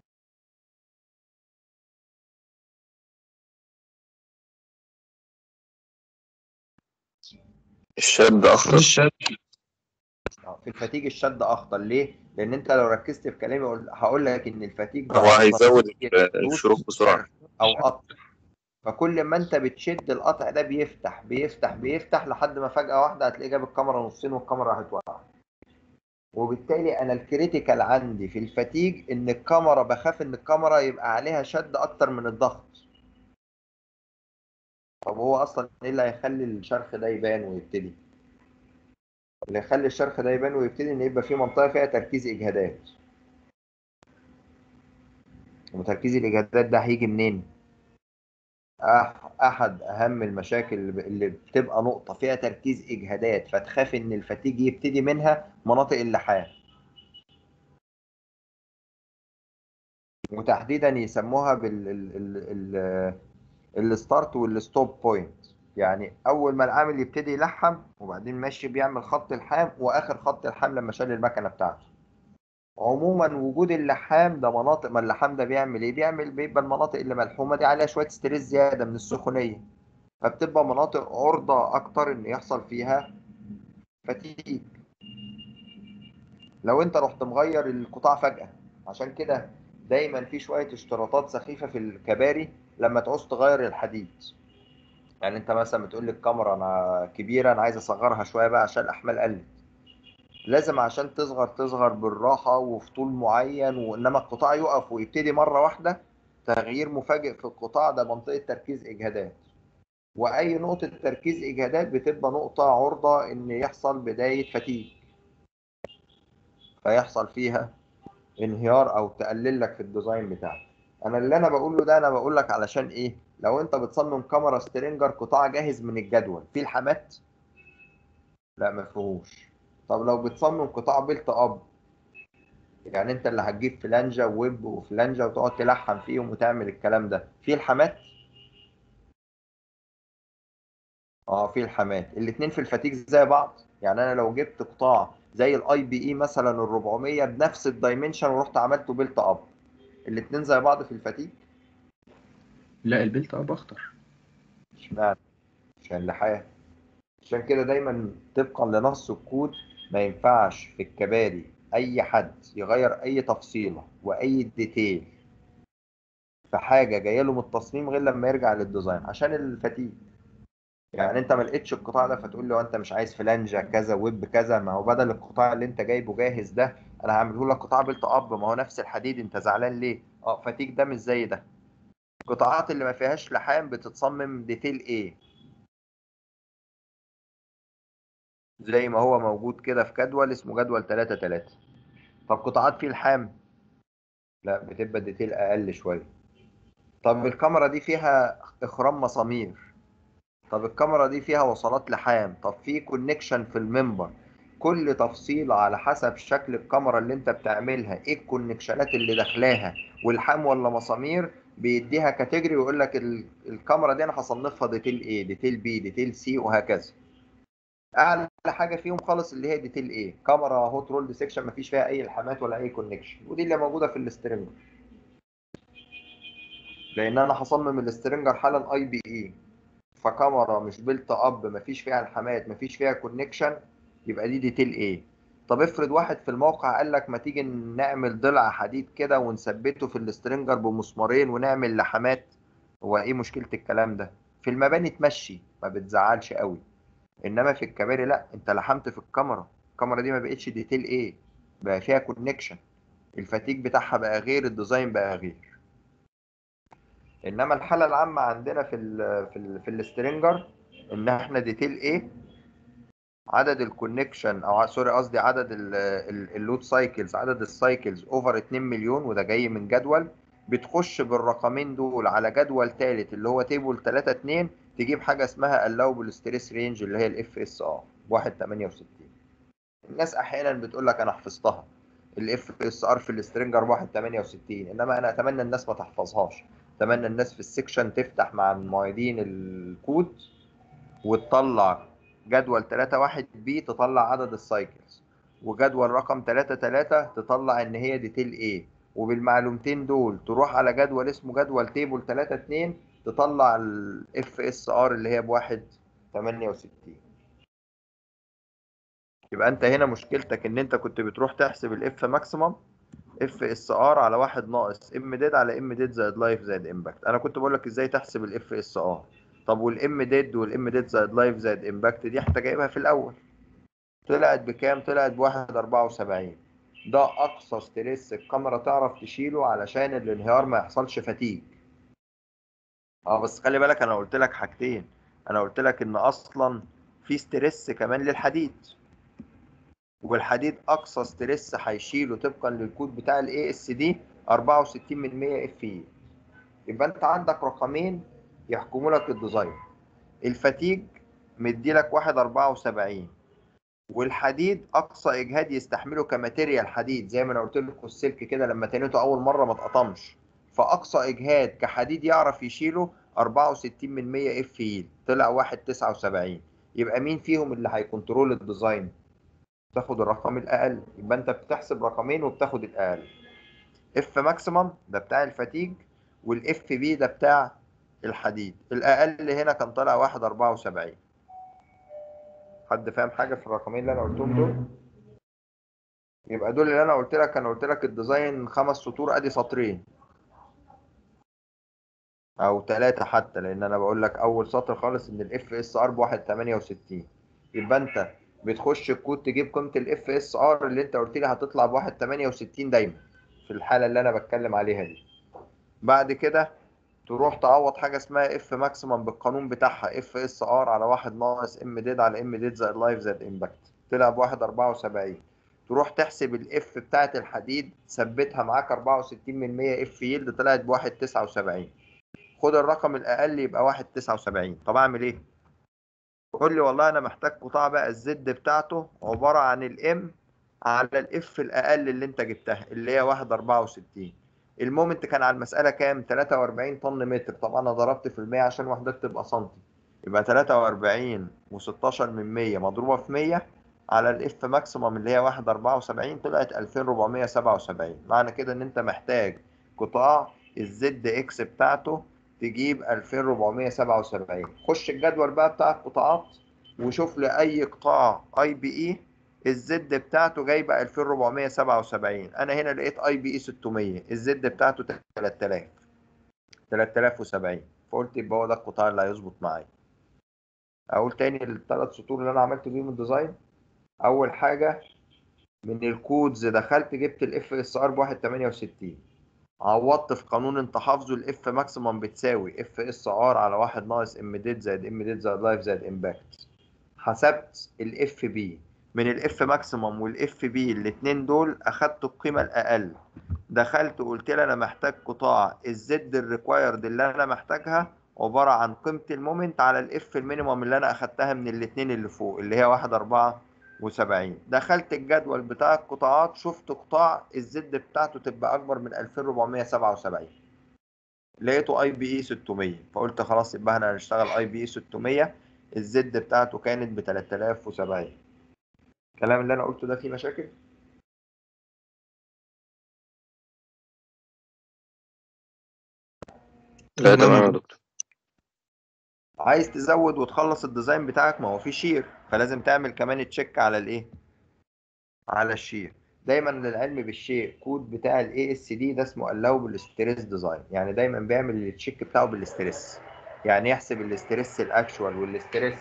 الشد أخطر آه، في الفتيج الشد اخطر ليه؟ لان انت لو ركزت في كلامي قول- هقول لك ان الفتيج ده هو أخطر هيزود نتيجة ال- حدوث الشروط بسرعة او قطع فكل ما انت بتشد القطع ده بيفتح بيفتح بيفتح لحد ما فجأة واحدة هتلاقيه جاب الكاميرا نصين والكاميرا هتوقع وبالتالي انا الكريتيكال عندي في الفتيج ان الكاميرا بخاف ان الكاميرا يبقى عليها شد اكتر من الضغط طب هو اصلا ايه اللي هيخلي الشرخ ده يبان ويبتدي اللي يخلي الشرخ ده يبان ويبتدي ان يبقى في منطقه فيها تركيز اجهادات وتركيز الاجهادات ده هيجي منين أح- احد اهم المشاكل اللي ب- اللي بتبقى نقطه فيها تركيز اجهادات فتخاف ان الفتيج يبتدي منها مناطق اللحام وتحديدا يسموها بال ال ال ال الستارت والستوب بوينت يعني اول ما العامل يبتدي يلحم وبعدين ماشي بيعمل خط الحام واخر خط الحام لما شال المكنه بتاعته عموما وجود اللحام ده مناطق ما اللحام ده بيعمل ايه بيعمل بيبقى المناطق اللي ملحومه دي عليها شويه ستريس زياده من السخونيه فبتبقى مناطق عرضه اكتر ان يحصل فيها فتيج لو انت رحت مغير القطاع فجاه عشان كده دايما في شويه اشتراطات سخيفه في الكباري لما تعوز تغير الحديد يعني انت مثلا بتقول لي الكاميرا انا كبيره انا عايز اصغرها شويه بقى عشان الاحمال قلت لازم عشان تصغر تصغر بالراحه وفي طول معين وانما القطاع يقف ويبتدي مره واحده تغيير مفاجئ في القطاع ده منطقه تركيز اجهادات واي نقطه تركيز اجهادات بتبقى نقطه عرضه ان يحصل بدايه فتيج فيحصل فيها انهيار او تقلل لك في الديزاين بتاعك انا اللي انا بقوله ده انا بقول لك علشان ايه لو انت بتصمم كاميرا سترينجر قطاع جاهز من الجدول في الحمات لا ما فيهوش طب لو بتصمم قطاع بيلت اب يعني انت اللي هتجيب فلانجه وويب وفلانجه وتقعد تلحم فيهم وتعمل الكلام ده في الحمات اه في الحمات الاثنين في الفتيج زي بعض يعني انا لو جبت قطاع زي الاي بي اي مثلا ال 400 بنفس الدايمنشن ورحت عملته بيلت اب الاثنين زي بعض في الفتيج لا البيلت اب اخطر اشمعنى عشان لحاه عشان كده دايما طبقا لنص الكود ما ينفعش في الكباري اي حد يغير اي تفصيله واي ديتيل في حاجه جايه له من التصميم غير لما يرجع للديزاين عشان الفتيج يعني انت ما لقيتش القطاع ده فتقول له انت مش عايز فلانجه كذا ويب كذا ما هو بدل القطاع اللي انت جايبه جاهز ده انا هعمله لك قطاع بيلت اب ما هو نفس الحديد انت زعلان ليه اه فتيج ده مش زي ده القطاعات اللي ما فيهاش لحام بتتصمم ديتيل ايه زي ما هو موجود كده في جدول اسمه جدول 3 3 طب قطاعات فيه لحام لا بتبقى ديتيل اقل شويه طب الكاميرا دي فيها اخرام مسامير طب الكاميرا دي فيها وصلات لحام طب في كونكشن في المنبر كل تفصيلة على حسب شكل الكاميرا اللي انت بتعملها ايه الكونكشنات اللي داخلاها والحام ولا مسامير بيديها كاتيجوري ويقول لك ال- الكاميرا دي انا هصنفها ديتيل ايه ديتيل بي ديتيل سي وهكذا اعلى حاجه فيهم خالص اللي هي ديتيل ايه كاميرا هوت رول سيكشن مفيش فيها اي لحامات ولا اي كونكشن ودي اللي موجوده في الاسترنجر لان انا هصمم الاسترنجر حالا اي بي اي فكاميرا مش بيلت اب مفيش فيها لحامات مفيش فيها كونكشن يبقى دي ديتيل ايه طب افرض واحد في الموقع قال لك ما تيجي نعمل ضلع حديد كده ونثبته في الاسترنجر بمسمارين ونعمل لحامات هو ايه مشكله الكلام ده في المباني تمشي ما بتزعلش قوي انما في الكباري لا انت لحمت في الكاميرا الكاميرا دي ما بقتش ديتيل ايه بقى فيها كونكشن الفتيج بتاعها بقى غير الديزاين بقى غير انما الحاله العامه عندنا في ال في ال في السترينجر ان احنا ديتيل ايه عدد الكونكشن او سوري قصدي عدد ال- ال- اللود سايكلز عدد السايكلز اوفر 2 مليون وده جاي من جدول بتخش بالرقمين دول على جدول ثالث اللي هو تيبل 3 2 تجيب حاجه اسمها allowable stress range اللي هي الاف اس ار 1.68 الناس احيانا بتقول لك انا حفظتها الاف اس ار في السترينجر 1.68 انما انا اتمنى الناس ما تحفظهاش اتمنى الناس في السكشن تفتح مع المعيدين الكود وتطلع جدول 3 1 بي تطلع عدد السايكلز وجدول رقم 3 3 تطلع ان هي ديتيل ايه وبالمعلومتين دول تروح على جدول اسمه جدول تيبل 3 2 تطلع الاف اس ار اللي هي بواحد 68 يبقى انت هنا مشكلتك ان انت كنت بتروح تحسب الاف ماكسيمم اف اس ار على واحد ناقص ام ديد على ام ديد زائد لايف زائد امباكت انا كنت بقول لك ازاي تحسب الاف اس ار طب والام ديد والام ديد زائد لايف زائد امباكت دي انت جايبها في الاول طلعت بكام طلعت بواحد أربعة وسبعين ده اقصى ستريس الكاميرا تعرف تشيله علشان الانهيار ما يحصلش فتيج اه بس خلي بالك انا قلت لك حاجتين انا قلت لك ان اصلا في ستريس كمان للحديد والحديد اقصى ستريس هيشيله طبقا للكود بتاع الاي اس دي 64 من 100 اف اي يبقى انت عندك رقمين يحكموا لك الديزاين الفتيج مدي لك 1.74 والحديد اقصى اجهاد يستحمله كماتيريال حديد زي ما انا قلت لكم السلك كده لما تنيته اول مره ما اتقطمش فاقصى اجهاد كحديد يعرف يشيله 64 من 100 اف يلد طلع 179 يبقى مين فيهم اللي هيكنترول الديزاين تاخد الرقم الاقل يبقى انت بتحسب رقمين وبتاخد الاقل اف ماكسيمم ده بتاع الفتيج والاف بي ده بتاع الحديد الاقل هنا كان طالع 174 حد فاهم حاجه في الرقمين اللي انا قلتهم دول يبقى دول اللي انا قلت لك انا قلت لك الديزاين خمس سطور ادي سطرين او ثلاثة حتى لان انا بقول لك اول سطر خالص ان الاف اس ار ب 168 يبقى انت بتخش الكود تجيب قيمة الاف اس ار اللي انت قلت لي هتطلع ب 168 دايما في الحالة اللي انا بتكلم عليها دي بعد كده تروح تعوض حاجة اسمها اف ماكسيمم بالقانون بتاعها اف اس ار على واحد ناقص ام ديد على ام ديد زائد لايف زائد امباكت طلع ب 174 تروح تحسب الاف بتاعت الحديد ثبتها معاك 64 من 100 اف يلد طلعت ب 179 خد الرقم الاقل يبقى 179 طب اعمل ايه؟ قول لي والله انا محتاج قطاع بقى الزد بتاعته عباره عن الام على الاف الاقل اللي انت جبتها اللي هي 164 المومنت كان على المساله كام 43 طن متر طبعا انا ضربت في المية عشان وحدات تبقى سنتي يبقى 43 و16 من 100 مضروبه في 100 على الاف ماكسيمم اللي هي 174 طلعت 2477 معنى كده ان انت محتاج قطاع الزد اكس بتاعته تجيب 2477 خش الجدول بقى بتاع القطاعات وشوف لي اي قطاع اي بي اي الزد بتاعته جايبه 2477 انا هنا لقيت اي بي اي 600 الزد بتاعته 3000 3070 فقلت يبقى هو ده القطاع اللي هيظبط معايا اقول تاني الثلاث سطور اللي انا عملت بيهم الديزاين اول حاجه من الكودز دخلت جبت الاف اس ار ب 168 عوضت في قانون انت حافظه الاف ماكسيمم بتساوي اف اس ار على واحد ناقص ام ديد زائد ام ديد زائد لايف زائد امباكت حسبت الاف بي من الاف ماكسيمم والاف بي الاثنين دول اخدت القيمه الاقل دخلت وقلت لي انا محتاج قطاع الزد الريكوايرد اللي انا محتاجها عباره عن قيمه المومنت على الاف المينيمم اللي انا اخدتها من الاثنين اللي فوق اللي هي واحد أربعة وسبعين دخلت الجدول بتاع القطاعات شفت قطاع الزد بتاعته تبقى اكبر من 2477 لقيته اي بي اي 600 فقلت خلاص يبقى احنا هنشتغل اي بي اي 600 الزد بتاعته كانت ب 3070 الكلام اللي انا قلته ده فيه مشاكل لا تمام يا دكتور عايز تزود وتخلص الديزاين بتاعك ما هو فيه شير فلازم تعمل كمان تشيك على الايه على الشير دايما للعلم بالشيء كود بتاع الاي اس دي ده اسمه allowable stress ديزاين يعني دايما بيعمل التشيك بتاعه بالستريس يعني يحسب الاستريس الاكشوال والاستريس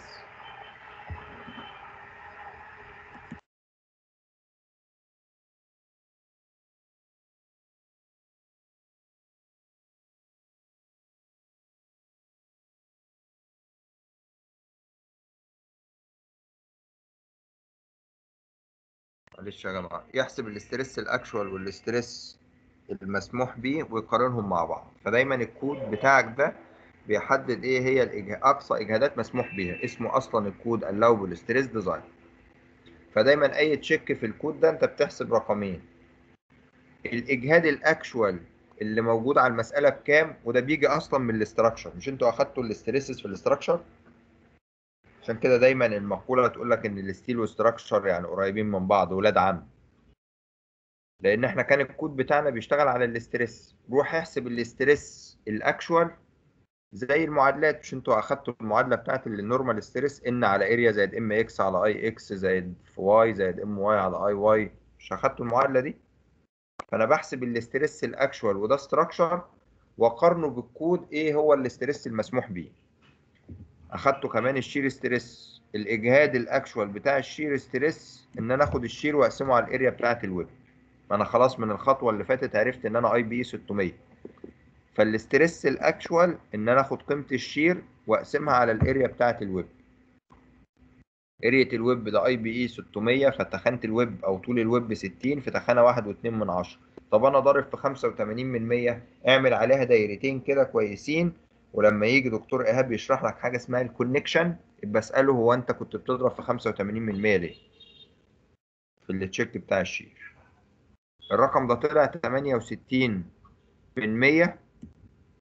معلش يا جماعه يحسب الاستريس الاكشوال والاستريس المسموح بيه ويقارنهم مع بعض فدايما الكود بتاعك ده بيحدد ايه هي الإجه... اقصى اجهادات مسموح بيها اسمه اصلا الكود allowable stress design فدايما اي تشيك في الكود ده انت بتحسب رقمين الاجهاد الاكشوال اللي موجود على المساله بكام وده بيجي اصلا من الاستراكشر مش انتوا اخدتوا الاستريسز في الاستراكشر عشان كده دايما المقوله تقول لك ان الستيل والستراكشر يعني قريبين من بعض ولاد عم لان احنا كان الكود بتاعنا بيشتغل على الاستريس روح احسب الاستريس الاكشوال زي المعادلات مش انتوا اخدتوا المعادله بتاعت النورمال ستريس ان على اريا زائد ام اكس على اي اكس زائد في واي زائد ام واي على اي واي مش اخدتوا المعادله دي فانا بحسب الاستريس الاكشوال وده ستراكشر واقارنه بالكود ايه هو الاستريس المسموح بيه اخدته كمان الشير ستريس الاجهاد الاكشوال بتاع الشير ستريس ان انا اخد الشير واقسمه على الاريا بتاعت الويب ما انا خلاص من الخطوه اللي فاتت عرفت ان انا اي بي 600 فالاستريس الاكشوال ان انا اخد قيمه الشير واقسمها على الاريا بتاعت الويب اريا الويب ده اي بي اي 600 فتخانه الويب او طول الويب 60 في تخانه 1.2 من 10 طب انا ضارب في 85 من 100 اعمل عليها دايرتين كده كويسين ولما يجي دكتور ايهاب يشرح لك حاجه اسمها الكونكشن يبقى اساله هو انت كنت بتضرب في 85 من 100 ليه في التشيك بتاع الشير الرقم ده طلع 68 من 100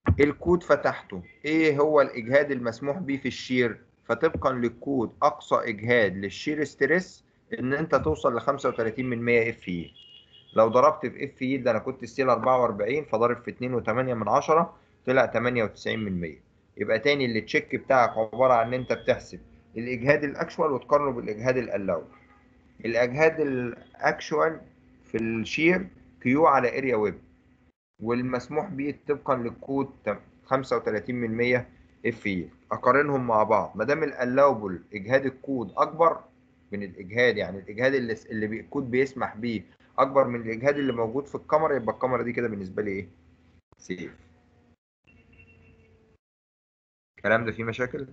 الكود فتحته ايه هو الاجهاد المسموح به في الشير فطبقا للكود اقصى اجهاد للشير ستريس ان انت توصل ل 35 من 100 اف اي لو ضربت في اف اي ده انا كنت ستيل 44 فضارب في 2.8 من 10 طلع 98 من 100 يبقى تاني اللي تشيك بتاعك عباره عن ان انت بتحسب الاجهاد الاكشوال وتقارنه بالاجهاد الالاو الاجهاد الاكشوال في الشير كيو على اريا ويب والمسموح به طبقا للكود 35 من 100 اف اي اقارنهم مع بعض ما دام الالاوبل اجهاد الكود اكبر من الاجهاد يعني الاجهاد اللي اللي بي- الكود بيسمح بيه اكبر من الاجهاد اللي موجود في الكاميرا يبقى الكاميرا دي كده بالنسبه لي ايه سيف الكلام ده فيه مشاكل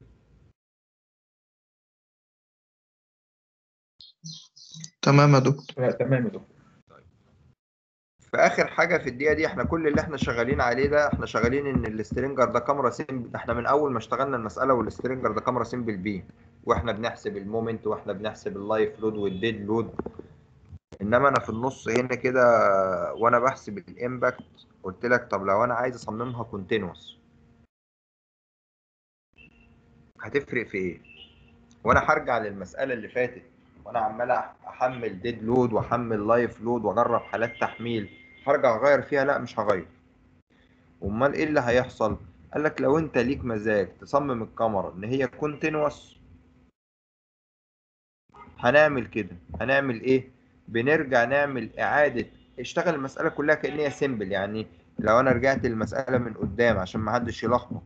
تمام يا دكتور لا تمام يا دكتور في اخر حاجه في الدقيقه دي احنا كل اللي احنا شغالين عليه ده احنا شغالين ان السترينجر ده كاميرا سيمبل احنا من اول ما اشتغلنا المساله والسترينجر ده كاميرا سيمبل بي واحنا بنحسب المومنت واحنا بنحسب اللايف لود والديد لود انما انا في النص هنا كده وانا بحسب الامباكت قلت لك طب لو انا عايز اصممها كونتينوس هتفرق في ايه وانا هرجع للمساله اللي فاتت وانا عمال احمل ديد لود واحمل لايف لود واجرب حالات تحميل هرجع اغير فيها لا مش هغير امال ايه اللي هيحصل قال لك لو انت ليك مزاج تصمم الكاميرا ان هي كونتينوس هنعمل كده هنعمل ايه بنرجع نعمل اعاده اشتغل المساله كلها كان هي سيمبل يعني لو انا رجعت المساله من قدام عشان ما حدش يلخبط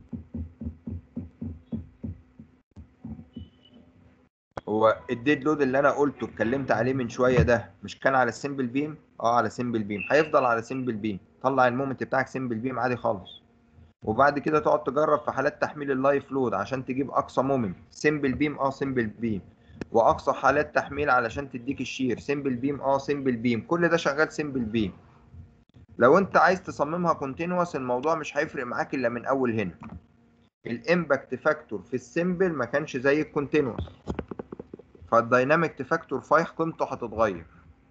هو الديد لود اللي انا قلته اتكلمت عليه من شويه ده مش كان على السيمبل بيم اه على سيمبل بيم هيفضل على سيمبل بيم طلع المومنت بتاعك سيمبل بيم عادي خالص وبعد كده تقعد تجرب في حالات تحميل اللايف لود عشان تجيب اقصى مومنت سيمبل بيم اه سيمبل بيم واقصى حالات تحميل علشان تديك الشير سيمبل بيم اه سيمبل بيم كل ده شغال سيمبل بيم لو انت عايز تصممها كونتينوس الموضوع مش هيفرق معاك الا من اول هنا الامباكت فاكتور في السيمبل ما كانش زي الكونتينوس فالدايناميك فاكتور فاي قيمته هتتغير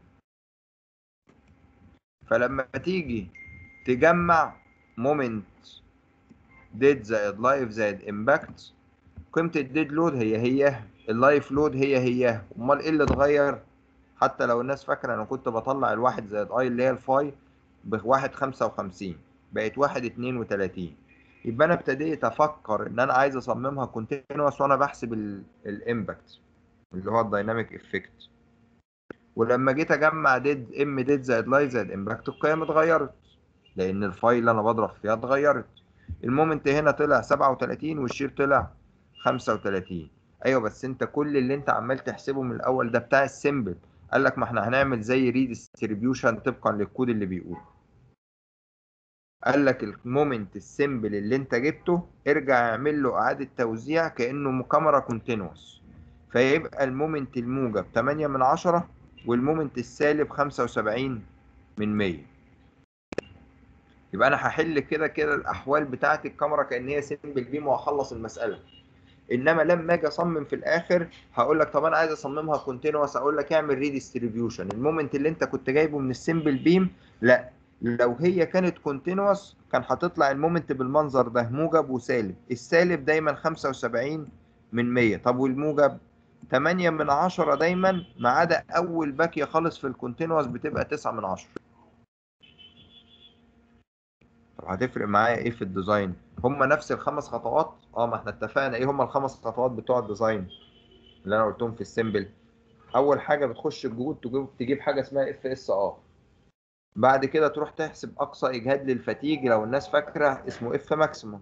فلما تيجي تجمع مومنت ديد زائد لايف زائد امباكت قيمة الديد لود هي هي اللايف لود هي هي امال ايه اللي اتغير حتى لو الناس فاكرة انا كنت بطلع الواحد زائد اي اللي هي الفاي بواحد خمسة وخمسين بقت واحد اتنين وتلاتين يبقى انا ابتديت افكر ان انا عايز اصممها كونتينوس وانا بحسب الامباكت اللي هو الدايناميك افكت ولما جيت اجمع ديد ام ديد زائد لاي زائد امباكت القيم اتغيرت لان الفايل اللي انا بضرب فيها اتغيرت المومنت هنا طلع 37 والشير طلع 35 ايوه بس انت كل اللي انت عمال تحسبه من الاول ده بتاع السيمبل قال لك ما احنا هنعمل زي ريديستريبيوشن طبقا للكود اللي بيقول قال لك المومنت السيمبل اللي انت جبته ارجع اعمل له اعاده توزيع كانه كاميرا كونتينوس فيبقى المومنت الموجب 8 من 10 والمومنت السالب 75 من 100 يبقى انا هحل كده كده الاحوال بتاعه الكاميرا كان هي سيمبل بيم وهخلص المساله انما لما اجي اصمم في الاخر هقول لك طب انا عايز اصممها كونتينوس اقول لك اعمل ريديستريبيوشن المومنت اللي انت كنت جايبه من السيمبل بيم لا لو هي كانت كونتينوس كان هتطلع المومنت بالمنظر ده موجب وسالب السالب دايما 75 من 100 طب والموجب 8 من 10 دايما ما عدا اول باكيه خالص في الكونتينوس بتبقى 9 من 10 طب هتفرق معايا ايه في الديزاين هم نفس الخمس خطوات اه ما احنا اتفقنا ايه هم الخمس خطوات بتوع الديزاين اللي انا قلتهم في السيمبل اول حاجه بتخش الجهود تجيب تجيب حاجه اسمها اف اس ار بعد كده تروح تحسب اقصى اجهاد للفتيج لو الناس فاكره اسمه اف ماكسيموم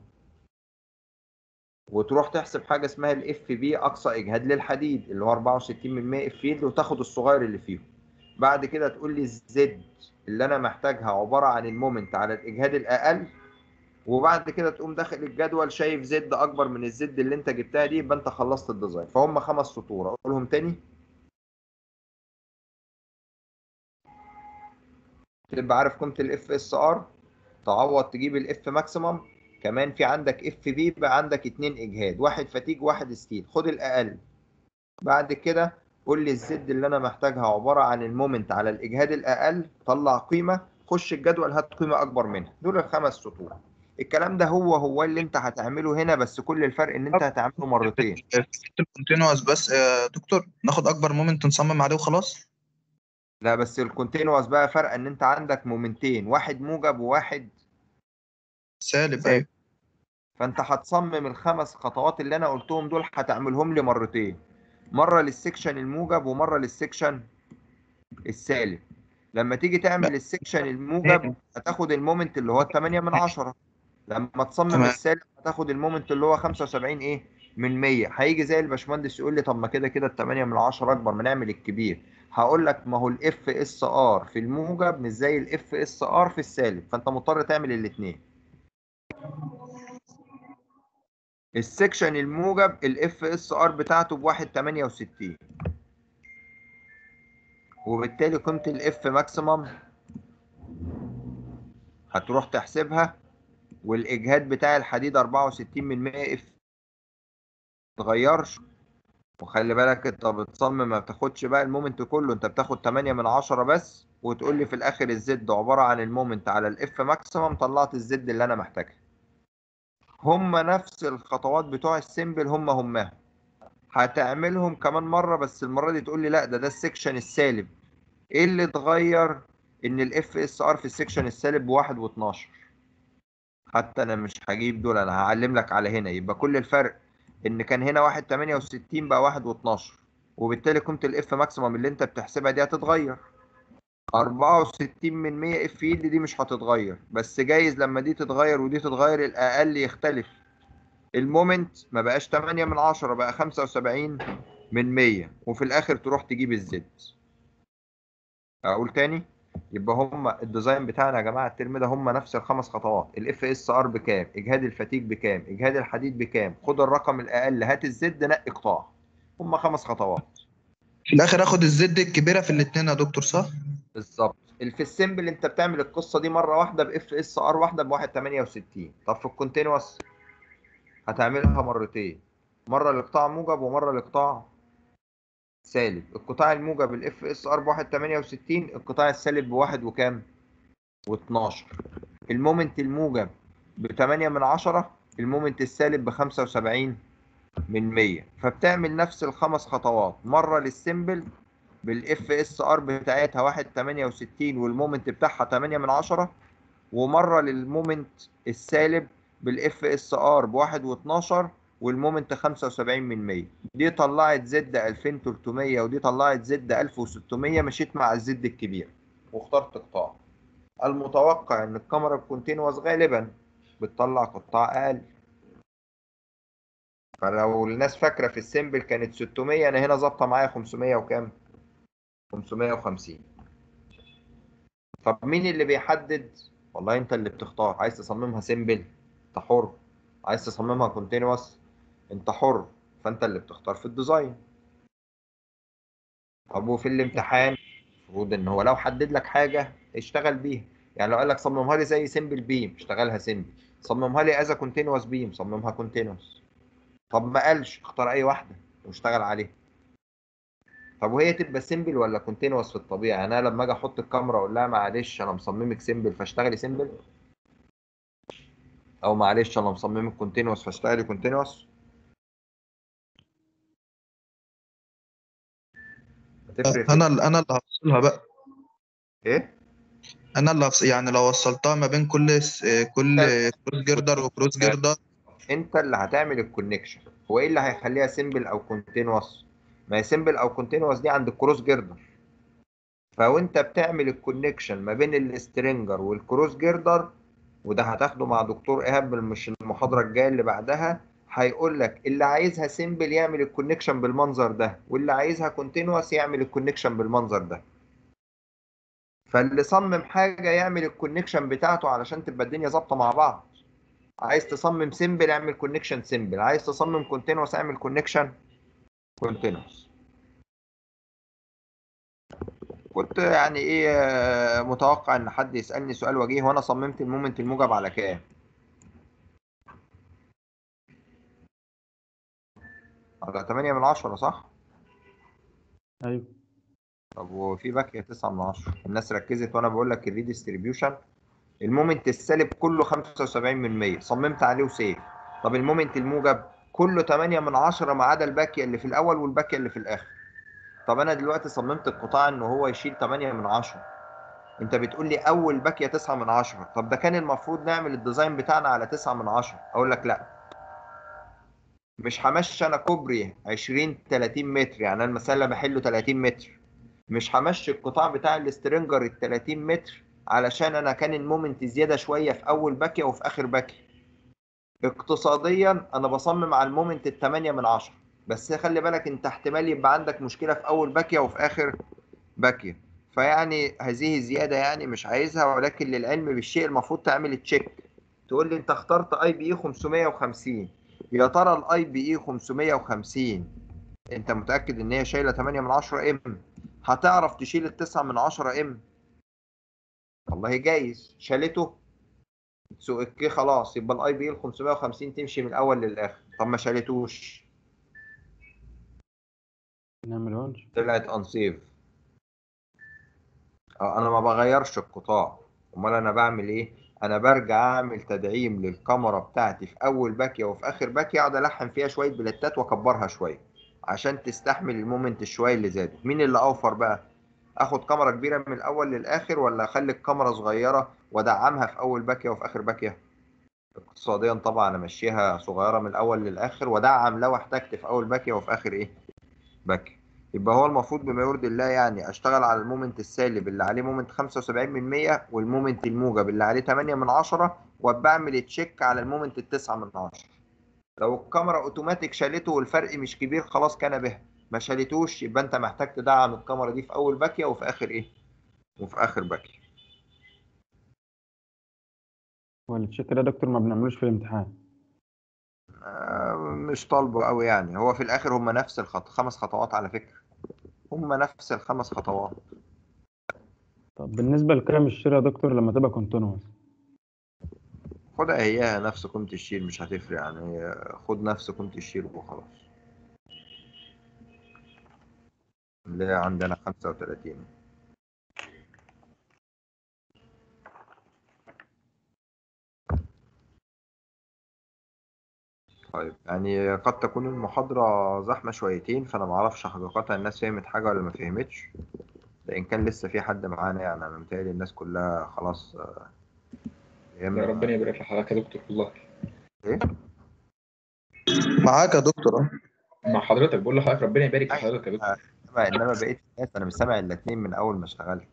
وتروح تحسب حاجه اسمها الاف بي اقصى اجهاد للحديد اللي هو 64 من 100 اف فيلد وتاخد الصغير اللي فيهم بعد كده تقول لي الزد اللي انا محتاجها عباره عن المومنت على الاجهاد الاقل وبعد كده تقوم داخل الجدول شايف زد اكبر من الزد اللي انت جبتها دي يبقى انت خلصت الديزاين فهم خمس سطور اقولهم تاني تبقى عارف قيمه الاف اس ار تعوض تجيب الاف ماكسيمم كمان في عندك اف بي بقى عندك اتنين اجهاد واحد فتيج واحد ستيل خد الاقل بعد كده قول لي الزد اللي انا محتاجها عباره عن المومنت على الاجهاد الاقل طلع قيمه خش الجدول هات قيمه اكبر منها دول الخمس سطور الكلام ده هو هو اللي انت هتعمله هنا بس كل الفرق ان انت هتعمله مرتين في الكونتينوس بس يا دكتور ناخد اكبر مومنت نصمم عليه وخلاص لا بس الكونتينوس بقى فرق ان انت عندك مومنتين واحد موجب وواحد سالب ايوه فانت هتصمم الخمس خطوات اللي انا قلتهم دول هتعملهم لي مرتين مره للسكشن الموجب ومره للسكشن السالب لما تيجي تعمل السكشن الموجب هتاخد المومنت اللي هو 8 من 10 لما تصمم تمام. السالب هتاخد المومنت اللي هو 75 ايه من 100 هيجي زي الباشمهندس يقول لي طب ما كده كده ال 8 من 10 اكبر ما نعمل الكبير هقول لك ما هو الاف اس ار في الموجب مش زي الاف اس ار في السالب فانت مضطر تعمل الاثنين السكشن الموجب الاف اس ار بتاعته بواحد 68 وبالتالي قيمة الاف ماكسيمم هتروح تحسبها والاجهاد بتاع الحديد 64 من 100 اف متغيرش وخلي بالك انت بتصمم ما بتاخدش بقى المومنت كله انت بتاخد 8 من 10 بس وتقول لي في الاخر الزد عبارة عن المومنت على الاف ماكسيمم طلعت الزد اللي انا محتاجها هم نفس الخطوات بتوع السيمبل هم همها هتعملهم كمان مرة بس المرة دي تقول لي لا ده ده السكشن السالب ايه اللي اتغير ان الاف اس ار في السكشن السالب بواحد واتناشر حتى انا مش هجيب دول انا هعلم لك على هنا يبقى كل الفرق ان كان هنا واحد تمانية وستين بقى واحد واتناشر وبالتالي قيمة الاف ماكسيمم اللي انت بتحسبها دي هتتغير أربعة وستين من مية اف يلد دي مش هتتغير بس جايز لما دي تتغير ودي تتغير الأقل يختلف المومنت ما بقاش 8 من 10 بقى 75 من 100 وفي الآخر تروح تجيب الزد أقول تاني يبقى هم الديزاين بتاعنا يا جماعة الترم ده هم نفس الخمس خطوات الاف اس ار بكام اجهاد الفتيك بكام اجهاد الحديد بكام خد الرقم الأقل هات الزد نقي قطاع هم خمس خطوات في الاخر اخد الزد الكبيره في الاثنين يا دكتور صح بالظبط في السيمبل انت بتعمل القصه دي مره واحده باف اس ار واحده ب 1.68 طب في الكونتينوس هتعملها مرتين مره لقطاع موجب ومره لقطاع سالب القطاع الموجب الاف اس ار ب 1.68 القطاع السالب بواحد وكام و12 المومنت الموجب ب 8 من 10 المومنت السالب ب 75 من 100 فبتعمل نفس الخمس خطوات مره للسيمبل بالاف اس ار بتاعتها 1.68 والمومنت بتاعها 8 من 10 ومره للمومنت السالب بالاف اس ار بواحد و12 والمومنت 75 من 100 دي طلعت زد 2300 ودي طلعت زد 1600 مشيت مع الزد الكبير واخترت قطاع المتوقع ان الكاميرا الكونتينوس غالبا بتطلع قطاع اقل فلو الناس فاكره في السيمبل كانت 600 انا هنا ظابطه معايا 500 وكام 550 طب مين اللي بيحدد والله انت اللي بتختار عايز تصممها سيمبل انت حر عايز تصممها كونتينوس انت حر فانت اللي بتختار في الديزاين طب وفي الامتحان المفروض ان هو لو حدد لك حاجه اشتغل بيها يعني لو قال لك صممها لي زي سيمبل بيم اشتغلها سيمبل صممها لي از كونتينوس بيم صممها كونتينوس طب ما قالش اختار اي واحده واشتغل عليها طب وهي تبقى سيمبل ولا كونتينوس في الطبيعه يعني انا لما اجي احط الكاميرا اقول لها معلش انا مصممك سيمبل فاشتغلي سيمبل او معلش انا مصممك كونتينوس فاشتغلي كونتينوس هتفرق في انا انا اللي هفصلها بقى ايه انا اللي هفصل يعني لو وصلتها ما بين كل س- كل كروس جردر وكروس جردر انت اللي هتعمل الكونكشن هو ايه اللي هيخليها سيمبل او كونتينوس ما هي سيمبل او كونتينوس دي عند الكروس جردر فوانت بتعمل الكونكشن ما بين السترينجر والكروس جردر وده هتاخده مع دكتور ايهاب مش المحاضره الجايه اللي بعدها هيقول لك اللي عايزها سيمبل يعمل الكونكشن بالمنظر ده واللي عايزها كونتينوس يعمل الكونكشن بالمنظر ده فاللي صمم حاجه يعمل الكونكشن بتاعته علشان تبقى الدنيا ظابطه مع بعض عايز تصمم سيمبل اعمل كونكشن سيمبل عايز تصمم كونتينوس اعمل كونكشن كونتينوس كنت يعني ايه آه، متوقع ان حد يسالني سؤال وجيه وانا صممت المومنت الموجب على كام على 8 من 10 صح ايوه طب وفي باقيه 9 من 10 الناس ركزت وانا بقول لك الريديستريبيوشن المومنت السالب كله 75 من 100 صممت عليه وسيف طب المومنت الموجب كله 8 من 10 ما عدا الباكيه اللي في الاول والباكيه اللي في الاخر طب انا دلوقتي صممت القطاع ان هو يشيل 8 من 10 انت بتقول لي اول باكيه 9 من 10 طب ده كان المفروض نعمل الديزاين بتاعنا على 9 من 10 اقول لك لا مش همشي انا كوبري 20 30 متر يعني انا المساله بحله 30 متر مش همشي القطاع بتاع الاسترنجر ال 30 متر علشان انا كان المومنت زياده شويه في اول باكيه وفي اخر باكيه اقتصاديا انا بصمم على المومنت ال 8 من 10 بس خلي بالك انت احتمال يبقى عندك مشكله في اول باكيه وفي اخر باكيه فيعني هذه زياده يعني مش عايزها ولكن للعلم بالشيء المفروض تعمل تشيك تقول لي انت اخترت اي بي اي 550 يا ترى الاي بي اي 550 انت متاكد ان هي شايله 8 من 10 ام هتعرف تشيل ال 9 من 10 ام والله جايز شالته سوق اوكي خلاص يبقى الاي بي ال 550 تمشي من الاول للاخر طب ما شالتوش نعمل ونش طلعت انسيف انا ما بغيرش القطاع امال انا بعمل ايه انا برجع اعمل تدعيم للكاميرا بتاعتي في اول باكيه وفي اخر باكيه اقعد الحم فيها شويه بلتات واكبرها شويه عشان تستحمل المومنت الشويه اللي زادت مين اللي اوفر بقى اخد كاميرا كبيره من الاول للاخر ولا اخلي الكاميرا صغيره وادعمها في اول باكيه وفي اخر باكيه اقتصاديا طبعا امشيها صغيره من الاول للاخر وادعم لو احتجت في اول باكيه وفي اخر ايه باكيه يبقى هو المفروض بما يرضي الله يعني اشتغل على المومنت السالب اللي عليه مومنت 75 من 100 والمومنت الموجب اللي عليه 8 من 10 وبعمل تشيك على المومنت ال 9 من 10 لو الكاميرا اوتوماتيك شالته والفرق مش كبير خلاص كان به ما شالتوش يبقى انت محتاج تدعم الكاميرا دي في اول باكيه وفي اخر ايه وفي اخر باكيه هو التشيك ده يا دكتور ما بنعملوش في الامتحان آه، مش طالبه قوي يعني هو في الاخر هم نفس الخط خمس خطوات على فكره هم نفس الخمس خطوات طب بالنسبة لقيم الشراء يا دكتور لما تبقى كونتينوس خدها هي نفس قيمة الشير مش هتفرق يعني خد نفس قيمة الشير وخلاص اللي هي عندنا خمسة وتلاتين طيب يعني قد تكون المحاضرة زحمة شويتين فأنا معرفش حقيقة الناس فهمت حاجة ولا ما فهمتش لأن كان لسه في حد معانا يعني أنا متهيألي الناس كلها خلاص آه، يا يا إما- ربنا يبارك لحضرتك يا دكتور والله إيه؟ معاك يا دكتور اه مع حضرتك بقول لحضرتك ربنا يبارك لحضرتك يا دكتور إنما إنما بقيت الناس أنا مش سامع إلا اتنين من أول ما اشتغلت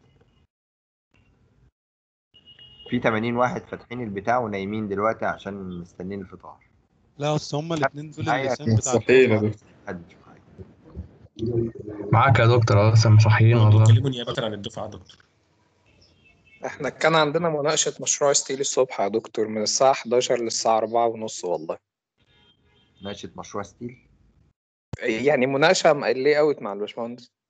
في 80 واحد فاتحين البتاع ونايمين دلوقتي عشان مستنيين الفطار لا اصل هما الاثنين دول معايا اللسان بتاع مستحيل يا الدفعة. دكتور محدش معايا. معاك يا دكتور لسه مصحيين برضه كلموا نيابة عن الدفعة يا دكتور احنا كان عندنا مناقشة مشروع ستيل الصبح يا دكتور من الساعة 11 للساعة 4 ونص والله ناقشة مشروع ستيل يعني مناقشة لي اوت مع الباشمهندس